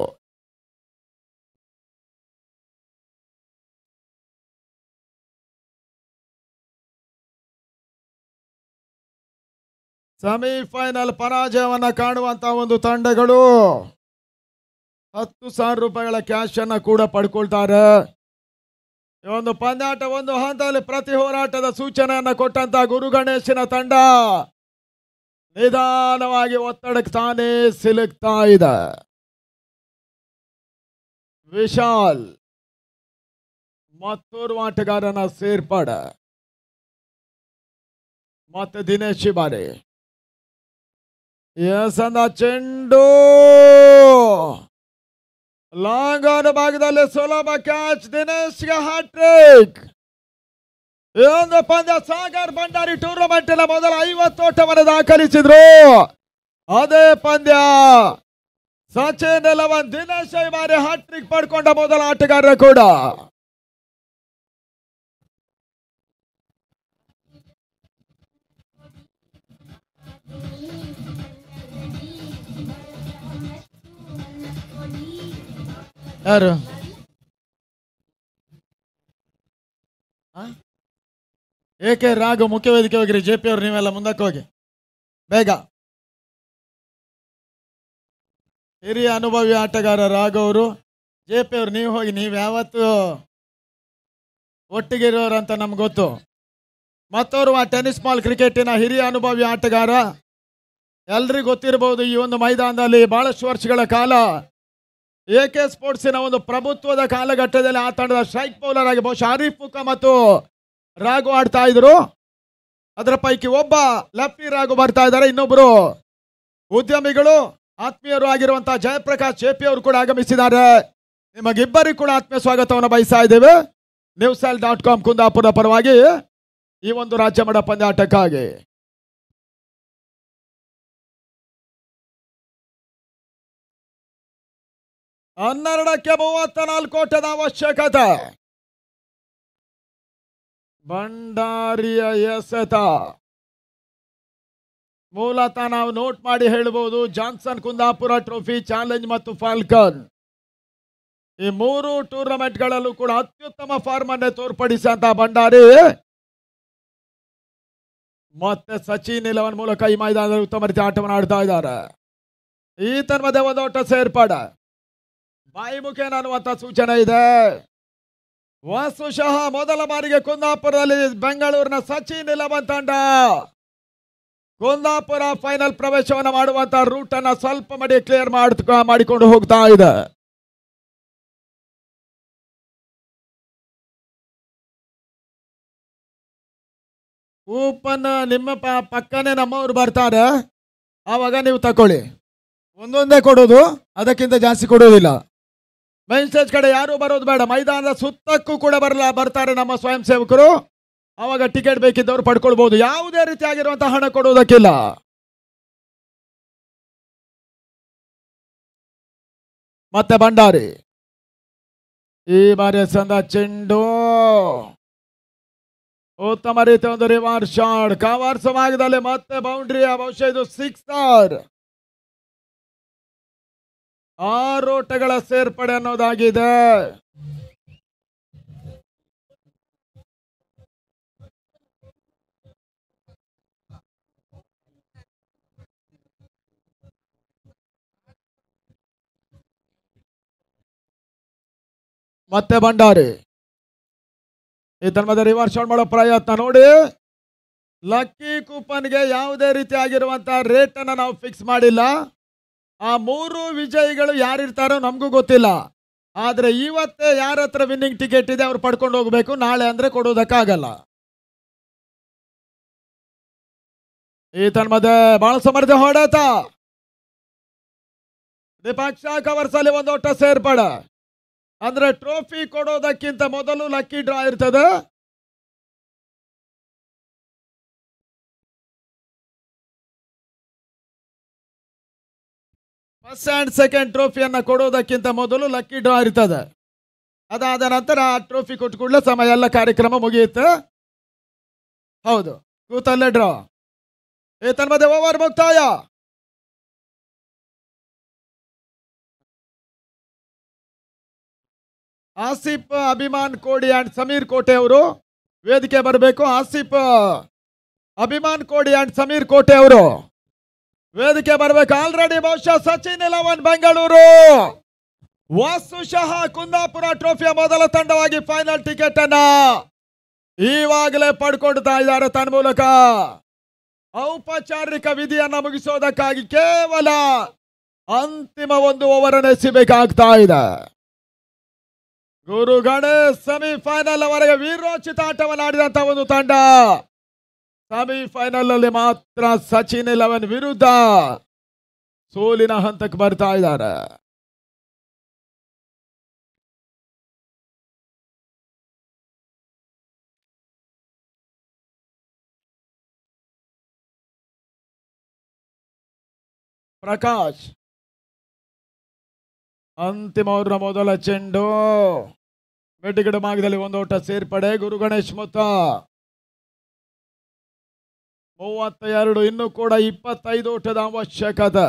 S2: semifinal ಪರಾಜಯವನ್ನ ಕಾಣುವಂತ ಒಂದು ತಂಡಗಳು ಹತ್ತು ಸಾವಿರ ರೂಪಾಯಿಗಳ ಕ್ಯಾಶ್ ಅನ್ನ ಕೂಡ ಪಡ್ಕೊಳ್ತಾರೆ ಈ ಒಂದು ಪಂದ್ಯಾಟ ಒಂದು ಹಂತದಲ್ಲಿ ಪ್ರತಿ ಹೋರಾಟದ ಸೂಚನೆಯನ್ನ ಕೊಟ್ಟಂತ ಗುರು ಗಣೇಶನ ತಂಡ ನಿಧಾನವಾಗಿ ಒತ್ತಡಕ್ಕೆ ತಾನೇ ಸಿಲುಕ್ತಾ ಇದೆ ವಿಶಾಲ್ ಮತ್ತೋರ್ವ ಆಟಗಾರನ ಸೇರ್ಪಡೆ ಮತ್ತೆ ದಿನೇಶ್ ಶಿಬಾರಿ ಎಸ್ ಅಂದ ಚೆಂಡು ಲಾಂಗ್ ಆನ್ ಭಾಗದಲ್ಲಿ ಸುಲಭ ಕ್ಯಾಚ್ ದಿನೇಶ್ಗೆ ಹ್ಯಾಟ್ರಿಕ್ ಈ ಒಂದು ಪಂದ್ಯ ಸಾಗರ್ ಭಂಡಾರಿ ಟೂರ್ನಮೆಂಟಿನ ಮೊದಲ ಐವತ್ತು ಓಟವನ್ನು ದಾಖಲಿಸಿದ್ರು ಅದೇ ಪಂದ್ಯ ಸಚಿನ್ ಎಲೆವನ್ ದಿನೇಶ್ ಈ ಬಾರಿ ಹ್ಯಾಟ್ರಿಕ್ ಪಡ್ಕೊಂಡ ಮೊದಲ ಆಟಗಾರ ಕೂಡ
S3: ಯಾರು ಏಕೆ ರಾಘು ಮುಖ್ಯ ವೇದಿಕೆ ಹೋಗಿರಿ ಜೆ ಪಿ ಅವ್ರು ನೀವೆಲ್ಲ ಮುಂದಕ್ಕೆ ಹೋಗಿ ಬೇಗ ಹಿರಿಯ ಅನುಭವಿ ಆಟಗಾರ ರಾಘವ್ ಅವರು ಜೆ ಪಿ ಅವ್ರು ನೀವು ಹೋಗಿ ನೀವು ಯಾವತ್ತು ಒಟ್ಟಿಗೆ ಇರೋರು ಅಂತ ನಮ್ಗೆ ಗೊತ್ತು ಮತ್ತೋರ್ವ ಟೆನ್ನಿಸ್ ಬಾಲ್ ಕ್ರಿಕೆಟಿನ ಹಿರಿಯ ಅನುಭವಿ ಆಟಗಾರ ಎಲ್ರಿಗೂ ಗೊತ್ತಿರಬಹುದು ಈ ಒಂದು ಮೈದಾನದಲ್ಲಿ ಬಹಳಷ್ಟು ವರ್ಷಗಳ ಕಾಲ ಎ ಕೆ ಸ್ಪೋರ್ಟ್ಸಿನ ಒಂದು ಪ್ರಭುತ್ವದ ಕಾಲಘಟ್ಟದಲ್ಲಿ ಆ ತಂಡದ ಸ್ಟ್ರೈಕ್ ಬೌಲರ್ ಆಗಿ ಬಹುಶಃ ಆರಿಫ್ ಮುಖ ಮತ್ತು ರಾಘು ಆಡ್ತಾ ಇದ್ರು ಅದರ ಪೈಕಿ ಒಬ್ಬ ಲೆಫ್ಟಿ ರಾಘು ಬರ್ತಾ ಇದ್ದಾರೆ ಇನ್ನೊಬ್ಬರು ಉದ್ಯಮಿಗಳು ಆತ್ಮೀಯರು ಆಗಿರುವಂತಹ ಜಯಪ್ರಕಾಶ್ ಜೆ ಪಿ ಅವರು ಕೂಡ ಆಗಮಿಸಿದ್ದಾರೆ ನಿಮಗಿಬ್ಬರಿಗೂ ಕೂಡ ಆತ್ಮೀಯ ಸ್ವಾಗತವನ್ನು ಬಯಸ್ತಾ ಇದ್ದೇವೆ news L dot com Kundapura ಪರವಾಗಿ ಈ ಒಂದು ರಾಜ್ಯ ಮಟ್ಟ ಪಂದ್ಯಾಟಕ್ಕಾಗಿ
S2: ಹನ್ನೆರಡಕ್ಕೆ ಮೂವತ್ತ ನಾಲ್ಕು ಓಟದ ಅವಶ್ಯಕತೆ ಭಂಡಾರಿಯ ಎಸೆತ ಮೂಲತಃ ನಾವು ನೋಟ್ ಮಾಡಿ ಹೇಳ್ಬೋದು ಜಾನ್ಸನ್ ಕುಂದಾಪುರ ಟ್ರೋಫಿ ಚಾಲೆಂಜ್ ಮತ್ತು ಫಾಲ್ಕನ್ ಈ ಮೂರು ಟೂರ್ನಮೆಂಟ್ಗಳಲ್ಲೂ ಕೂಡ ಅತ್ಯುತ್ತಮ ಫಾರ್ಮ್ ಅನ್ನೇ ತೋರ್ಪಡಿಸಿದಂತ ಭಂಡಾರಿ ಮತ್ತೆ ಸಚಿನ್ ಇಲೆವನ್ ಮೂಲಕ ಈ ಮೈದಾನದಲ್ಲಿ ಉತ್ತಮ ರೀತಿ ಆಟವನ್ನು ಆಡ್ತಾ ಇದ್ದಾರೆ ಈ ತನ್ಮಧ್ಯೆ ಒಂದು ಓಟ ಸೇರ್ಪಡೆ ಬಾಯಿ ಮುಖೇನ ಅನ್ನುವಂತ ಸೂಚನೆ ಇದೆ ವಸ್ತುಶಃ ಮೊದಲ ಬಾರಿಗೆ ಕುಂದಾಪುರದಲ್ಲಿ ಬೆಂಗಳೂರಿನ ಸಚಿನ್ ಇಲೆವನ್ ತಂಡ ಕುಂದಾಪುರ ಫೈನಲ್ ಪ್ರವೇಶವನ್ನು ಮಾಡುವಂತ ರೂಟ್ ಅನ್ನ ಸ್ವಲ್ಪ ಮಡಿ ಕ್ಲಿಯರ್ ಮಾಡಿಕೊಂಡು ಹೋಗ್ತಾ ಇದೆ
S3: ಕೂಪನ್ ನಿಮ್ಮ ಪ- ಪಕ್ಕನೇ ನಮ್ಮವ್ರು ಬರ್ತಾರೆ ಆವಾಗ ನೀವು ತಕೊಳ್ಳಿ ಒಂದೊಂದೇ ಕೊಡೋದು ಅದಕ್ಕಿಂತ ಜಾಸ್ತಿ ಕೊಡೋದಿಲ್ಲ
S2: ಮೈನ್ ಸ್ಟೇಜ್ ಕಡೆ ಯಾರು ಬರೋದು ಬೇಡ ಮೈದಾನದ ಸುತ್ತಕ್ಕೂ ಕೂಡ ಬರಲ್ಲ ಬರ್ತಾರೆ ನಮ್ಮ ಸ್ವಯಂ ಸೇವಕರು ಅವಾಗ ಟಿಕೆಟ್ ಬೇಕಿದ್ದವರು ಪಡ್ಕೊಳ್ಬಹುದು ಯಾವುದೇ ರೀತಿಯಾಗಿರುವಂತಹ ಹಣ ಕೊಡುವುದಕ್ಕಿಲ್ಲ ಮತ್ತೆ ಭಂಡಾರಿ ಈ ಬಾರಿ ಸಂದ ಚೆಂಡು
S3: ಉತ್ತಮ ರೀತಿಯ ಒಂದು ರಿವರ್ಸ್ ಶಾಟ್ ಕವರ್ ಸಮಯದಲ್ಲಿ ಮತ್ತೆ ಬೌಂಡ್ರಿ ಬಹುಶಃ ಇದು ಸಿಕ್ಸ್ ಆರ್ ಆರು ಓಟಗಳ ಸೇರ್ಪಡೆ ಅನ್ನೋದಾಗಿದೆ ಮತ್ತೆ ಭಂಡಾರಿ ಈ ತನ್ಮದ ರಿವರ್ಸ್ ಶಾಟ್ ಮಾಡೋ ಪ್ರಯತ್ನ ನೋಡಿ ಲಕ್ಕಿ ಕೂಪನ್ಗೆ ಯಾವುದೇ ರೀತಿ ಆಗಿರುವಂತಹ ರೇಟ್ ಅನ್ನ ನಾವು ಫಿಕ್ಸ್ ಮಾಡಿಲ್ಲ ಆ ಮೂರು ವಿಜಯಿಗಳು ಯಾರಿರ್ತಾರೋ ನಮಗೂ ಗೊತ್ತಿಲ್ಲ ಆದ್ರೆ ಇವತ್ತೇ ಯಾರ ಹತ್ರ ವಿನ್ನಿಂಗ್ ಟಿಕೆಟ್ ಇದೆ ಅವ್ರು ಪಡ್ಕೊಂಡು ಹೋಗ್ಬೇಕು ನಾಳೆ ಅಂದ್ರೆ ಕೊಡೋದಕ್ಕಾಗಲ್ಲ ಈ ತನ್ಮದ ಬಹಳ ಸಮರ್ಥ ಹೊಡೆತ ದೀಪಾಕ್ಷ ಕವರ್ಸ್ ಅಲ್ಲಿ ಒಂದು ಒಟ್ಟ ಸೇರ್ಪಡ ಅಂದ್ರೆ ಟ್ರೋಫಿ ಕೊಡೋದಕ್ಕಿಂತ ಮೊದಲು ಲಕ್ಕಿ ಡ್ರಾ ಇರ್ತದೆ ಫಸ್ಟ್ ಅಂಡ್ ಸೆಕೆಂಡ್ ಟ್ರೋಫಿಯನ್ನ ಕೊಡೋದಕ್ಕಿಂತ ಮೊದಲು ಲಕ್ಕಿ ಡ್ರಾ ಇರ್ತದೆ ಅದಾದ ನಂತರ ಆ ಟ್ರೋಫಿ ಕೊಟ್ಟು ಕೂಡಲೇ ಸಮಯ ಎಲ್ಲ ಕಾರ್ಯಕ್ರಮ ಮುಗಿಯುತ್ತೆ ಹೌದು ಕೂತಲ್ಲೇ ಡ್ರಾ ಏ ತನ್ಮದೆ ಓವರ್ ಮುಕ್ತಾಯ ಆಸಿಫ್ ಅಭಿಮಾನ್ ಕೋಡಿ ಅಂಡ್ ಸಮೀರ್ ಕೋಟೆ ಅವರು ವೇದಿಕೆ ಬರಬೇಕು ಆಸಿಫ್ ಅಭಿಮಾನ್ ಕೋಡಿ ಅಂಡ್ ಸಮೀರ್ ಕೋಟೆ ಅವರು ವೇದಿಕೆ ಬರಬೇಕು ಆಲ್ರೆಡಿ ಬಹುಶಃ ಸಚಿನ್ ಇಲೆವನ್ ಬೆಂಗಳೂರು ವಾಸು ಶಹಾ ಕುಂದಾಪುರ ಟ್ರೋಫಿಯ ಮೊದಲ ತಂಡವಾಗಿ ಫೈನಲ್ ಟಿಕೆಟ್ ಅನ್ನ ಈವಾಗಲೇ ಪಡ್ಕೊಳ್ತಾ ಇದ್ದಾರೆ ತನ್ಮೂಲಕ ಔಪಚಾರಿಕ ವಿಧಿಯನ್ನ ಮುಗಿಸೋದಕ್ಕಾಗಿ ಕೇವಲ ಅಂತಿಮ ಒಂದು ಓವರ್ ಅನ್ನು ಎಸಿಬೇಕಾಗ್ತಾ ಇದೆ ಗುರು ಗಣೇಶ್ ಸೆಮಿಫೈನಲ್ ವರೆಗೆ ವೀರೋಚಿತ ಆಟವನ್ನು ಆಡಿದಂತ ಒಂದು ತಂಡ ಸೆಮಿಫೈನಲ್ ಅಲ್ಲಿ ಮಾತ್ರ ಸಚಿನ್ ಇಲೆವೆನ್ ವಿರುದ್ಧ ಸೋಲಿನ ಹಂತಕ್ಕೆ ಬರ್ತಾ ಇದ್ದಾರೆ ಪ್ರಕಾಶ್ ಅಂತಿಮ ಓವರ್ನ ಮೊದಲ ಚೆಂಡು ಮೆಟ್ಟಿಗಿಡ ಮಾರ್ಗದಲ್ಲಿ ಒಂದು ಓಟ ಸೇರ್ಪಡೆ ಗುರು ಗಣೇಶ್ ಮೊತ್ತ ಮೂವತ್ತ ಎರಡು ಇನ್ನು ಕೂಡ ಇಪ್ಪತ್ತೈದು ಓಟದ ಅವಶ್ಯಕತೆ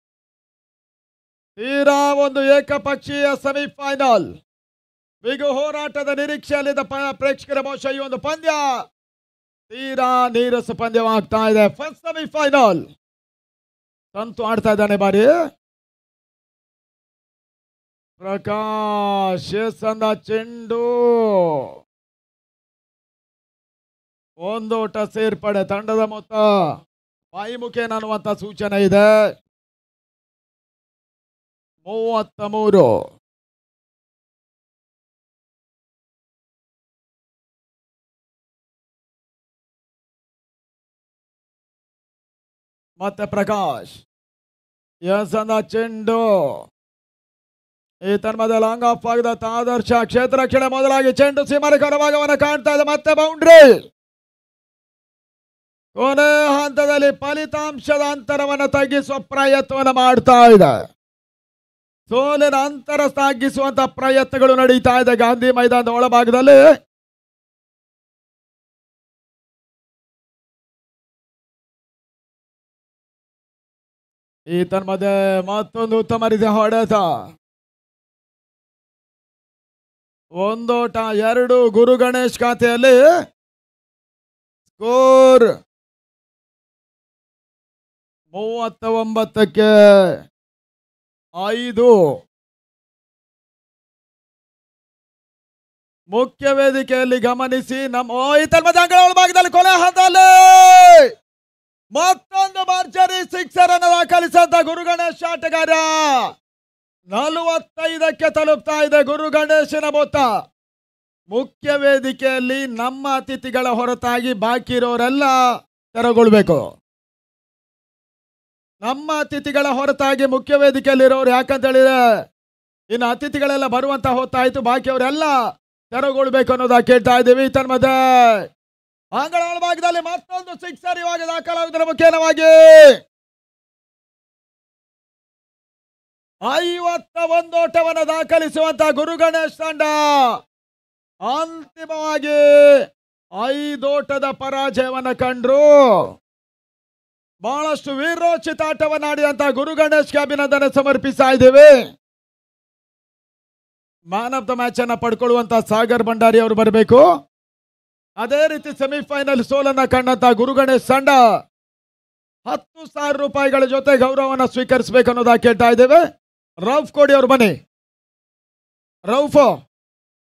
S3: ತೀರಾ ಒಂದು ಏಕಪಕ್ಷೀಯ ಸೆಮಿಫೈನಲ್ ಬಿಗು ಹೋರಾಟದ ನಿರೀಕ್ಷೆಯಲ್ಲಿದ್ದ ಪ- ಪ್ರೇಕ್ಷಕರ ಬಹುಶಃ ಈ ಒಂದು ಪಂದ್ಯ ತೀರಾ ನೀರಸ ಪಂದ್ಯವಾಗ್ತಾ ಇದೆ ಫಸ್ಟ್ ಸೆಮಿಫೈನಲ್ ಸಂತು ಆಡ್ತಾ ಇದ್ದಾನೆ ಬಾರಿ ಪ್ರಕಾಶ್ ಸಂದ ಚೆಂಡು ಒಂದು ಓಟ ಸೇರ್ಪಡೆ ತಂಡದ ಮೊತ್ತ ಬಾಯಿ ಮುಖೇನ ಅನ್ನುವಂತ ಸೂಚನೆ ಇದೆ ಮೂವತ್ತ ಮೂರು ಮತ್ತೆ ಪ್ರಕಾಶ್ ಯಸನ ಚೆಂಡು ಈ ತನ್ಮದ ಲಾಂಗ್ ಆಫ್ ಆಗದ ಆದರ್ಶ ಕ್ಷೇತ್ರ ರಕ್ಷಣೆ ಮೊದಲಾಗಿ ಚೆಂಡು ಸೀಮಾರೆ ಭಾಗವನ್ನು ಕಾಣ್ತಾ ಇದೆ ಮತ್ತೆ ಬೌಂಡ್ರಿ ಕೊನೆ ಹಂತದಲ್ಲಿ ಫಲಿತಾಂಶದ ಅಂತರವನ್ನು ತಗ್ಗಿಸುವ ಪ್ರಯತ್ನವನ್ನು ಮಾಡ್ತಾ ಇದೆ ಸೋಲಿನ ಅಂತರ ತಗ್ಗಿಸುವಂತ ಪ್ರಯತ್ನಗಳು ನಡೀತಾ ಇದೆ ಗಾಂಧಿ ಮೈದಾನದ ಒಳಭಾಗದಲ್ಲಿ ಈ ತನ್ಮಧ್ಯೆ ಮತ್ತೊಂದು ಉತ್ತಮ ರೀತಿಯ ಹೊಡೆತ ಒಂದೋಟ ಎರಡು ಗುರು ಗಣೇಶ್ ಖಾತೆಯಲ್ಲಿ ಸ್ಕೋರ್ ಮೂವತ್ತ ಒಂಬತ್ತಕ್ಕೆ ಐದು ಮುಖ್ಯ ವೇದಿಕೆಯಲ್ಲಿ ಗಮನಿಸಿ ನಮ್ಮ ಓ, ಈ ತನ್ಮದ ಅಂಗಳ ಒಳಭಾಗದಲ್ಲಿ ಕೊನೆ ಹಂತದಲ್ಲಿ ಮತ್ತೊಂದು ಭರ್ಜರಿ ಸಿಕ್ಸರ್ ಅನ್ನು ದಾಖಲಿಸಿದಂತ ಗುರು ಗಣೇಶ್ ಆಟಗಾರ ನಲವತ್ತೈದಕ್ಕೆ ತಲುಪ್ತಾ ಇದೆ ಗುರು ಗಣೇಶನ ಮೊತ್ತ ಮುಖ್ಯ ವೇದಿಕೆಯಲ್ಲಿ ನಮ್ಮ ಅತಿಥಿಗಳ ಹೊರತಾಗಿ ಬಾಕಿ ಇರೋರೆಲ್ಲ ತೆರಗೊಳ್ಬೇಕು ನಮ್ಮ ಅತಿಥಿಗಳ ಹೊರತಾಗಿ ಮುಖ್ಯ ವೇದಿಕೆಯಲ್ಲಿ ಇರೋರು ಯಾಕಂತ ಹೇಳಿದ್ರೆ ಇನ್ನು ಅತಿಥಿಗಳೆಲ್ಲ ಬರುವಂತ ಹೊತ್ತಾಯ್ತು ಬಾಕಿಯವರೆಲ್ಲ ತೆರಗೊಳ್ಬೇಕು ಅನ್ನೋದ ಕೇಳ್ತಾ ಇದ್ದೀವಿ ತನ್ಮಧ್ಯೆ ಅಂಗಳ ಒಳಭಾಗದಲ್ಲಿ ಮತ್ತೊಂದು ಸಿಕ್ಸರ್ ಇವಾಗ ದಾಖಲಾಗುವುದರ ಮುಖೇನವಾಗಿ ಐವತ್ತ ಒಂದು ಓಟವನ್ನು ದಾಖಲಿಸುವಂತ ಗುರು ಗಣೇಶ್ ತಂಡ ಅಂತಿಮವಾಗಿ ಐದೋಟದ ಪರಾಜಯವನ್ನ ಕಂಡ್ರು ಬಹಳಷ್ಟು ವೀರೋಚಿತ ಆಟವನ್ನಾಡಿದಂತ ಗುರು ಗಣೇಶ್ಗೆ ಅಭಿನಂದನೆ ಸಮರ್ಪಿಸ್ತಾ ಇದ್ದೇವೆ ಮ್ಯಾನ್ ಆಫ್ ದ ಮ್ಯಾಚ್ ಅನ್ನ ಪಡ್ಕೊಳ್ಳುವಂತ ಸಾಗರ್ ಭಂಡಾರಿ ಅವರು ಬರಬೇಕು ಅದೇ ರೀತಿ ಸೆಮಿಫೈನಲ್ ಸೋಲನ್ನ ಕಂಡಂತ ಗುರು ಗಣೇಶ್ ತಂಡ ಹತ್ತು ಸಾವಿರ ರೂಪಾಯಿಗಳ ಜೊತೆ ಗೌರವವನ್ನು ಸ್ವೀಕರಿಸಬೇಕು ಅನ್ನೋದಾಗಿ ಕೇಳ್ತಾ ಇದ್ದೇವೆ ರೌಫ್ ಕೋಡಿ ಅವರು ಬನ್ನಿ ರೌಫ್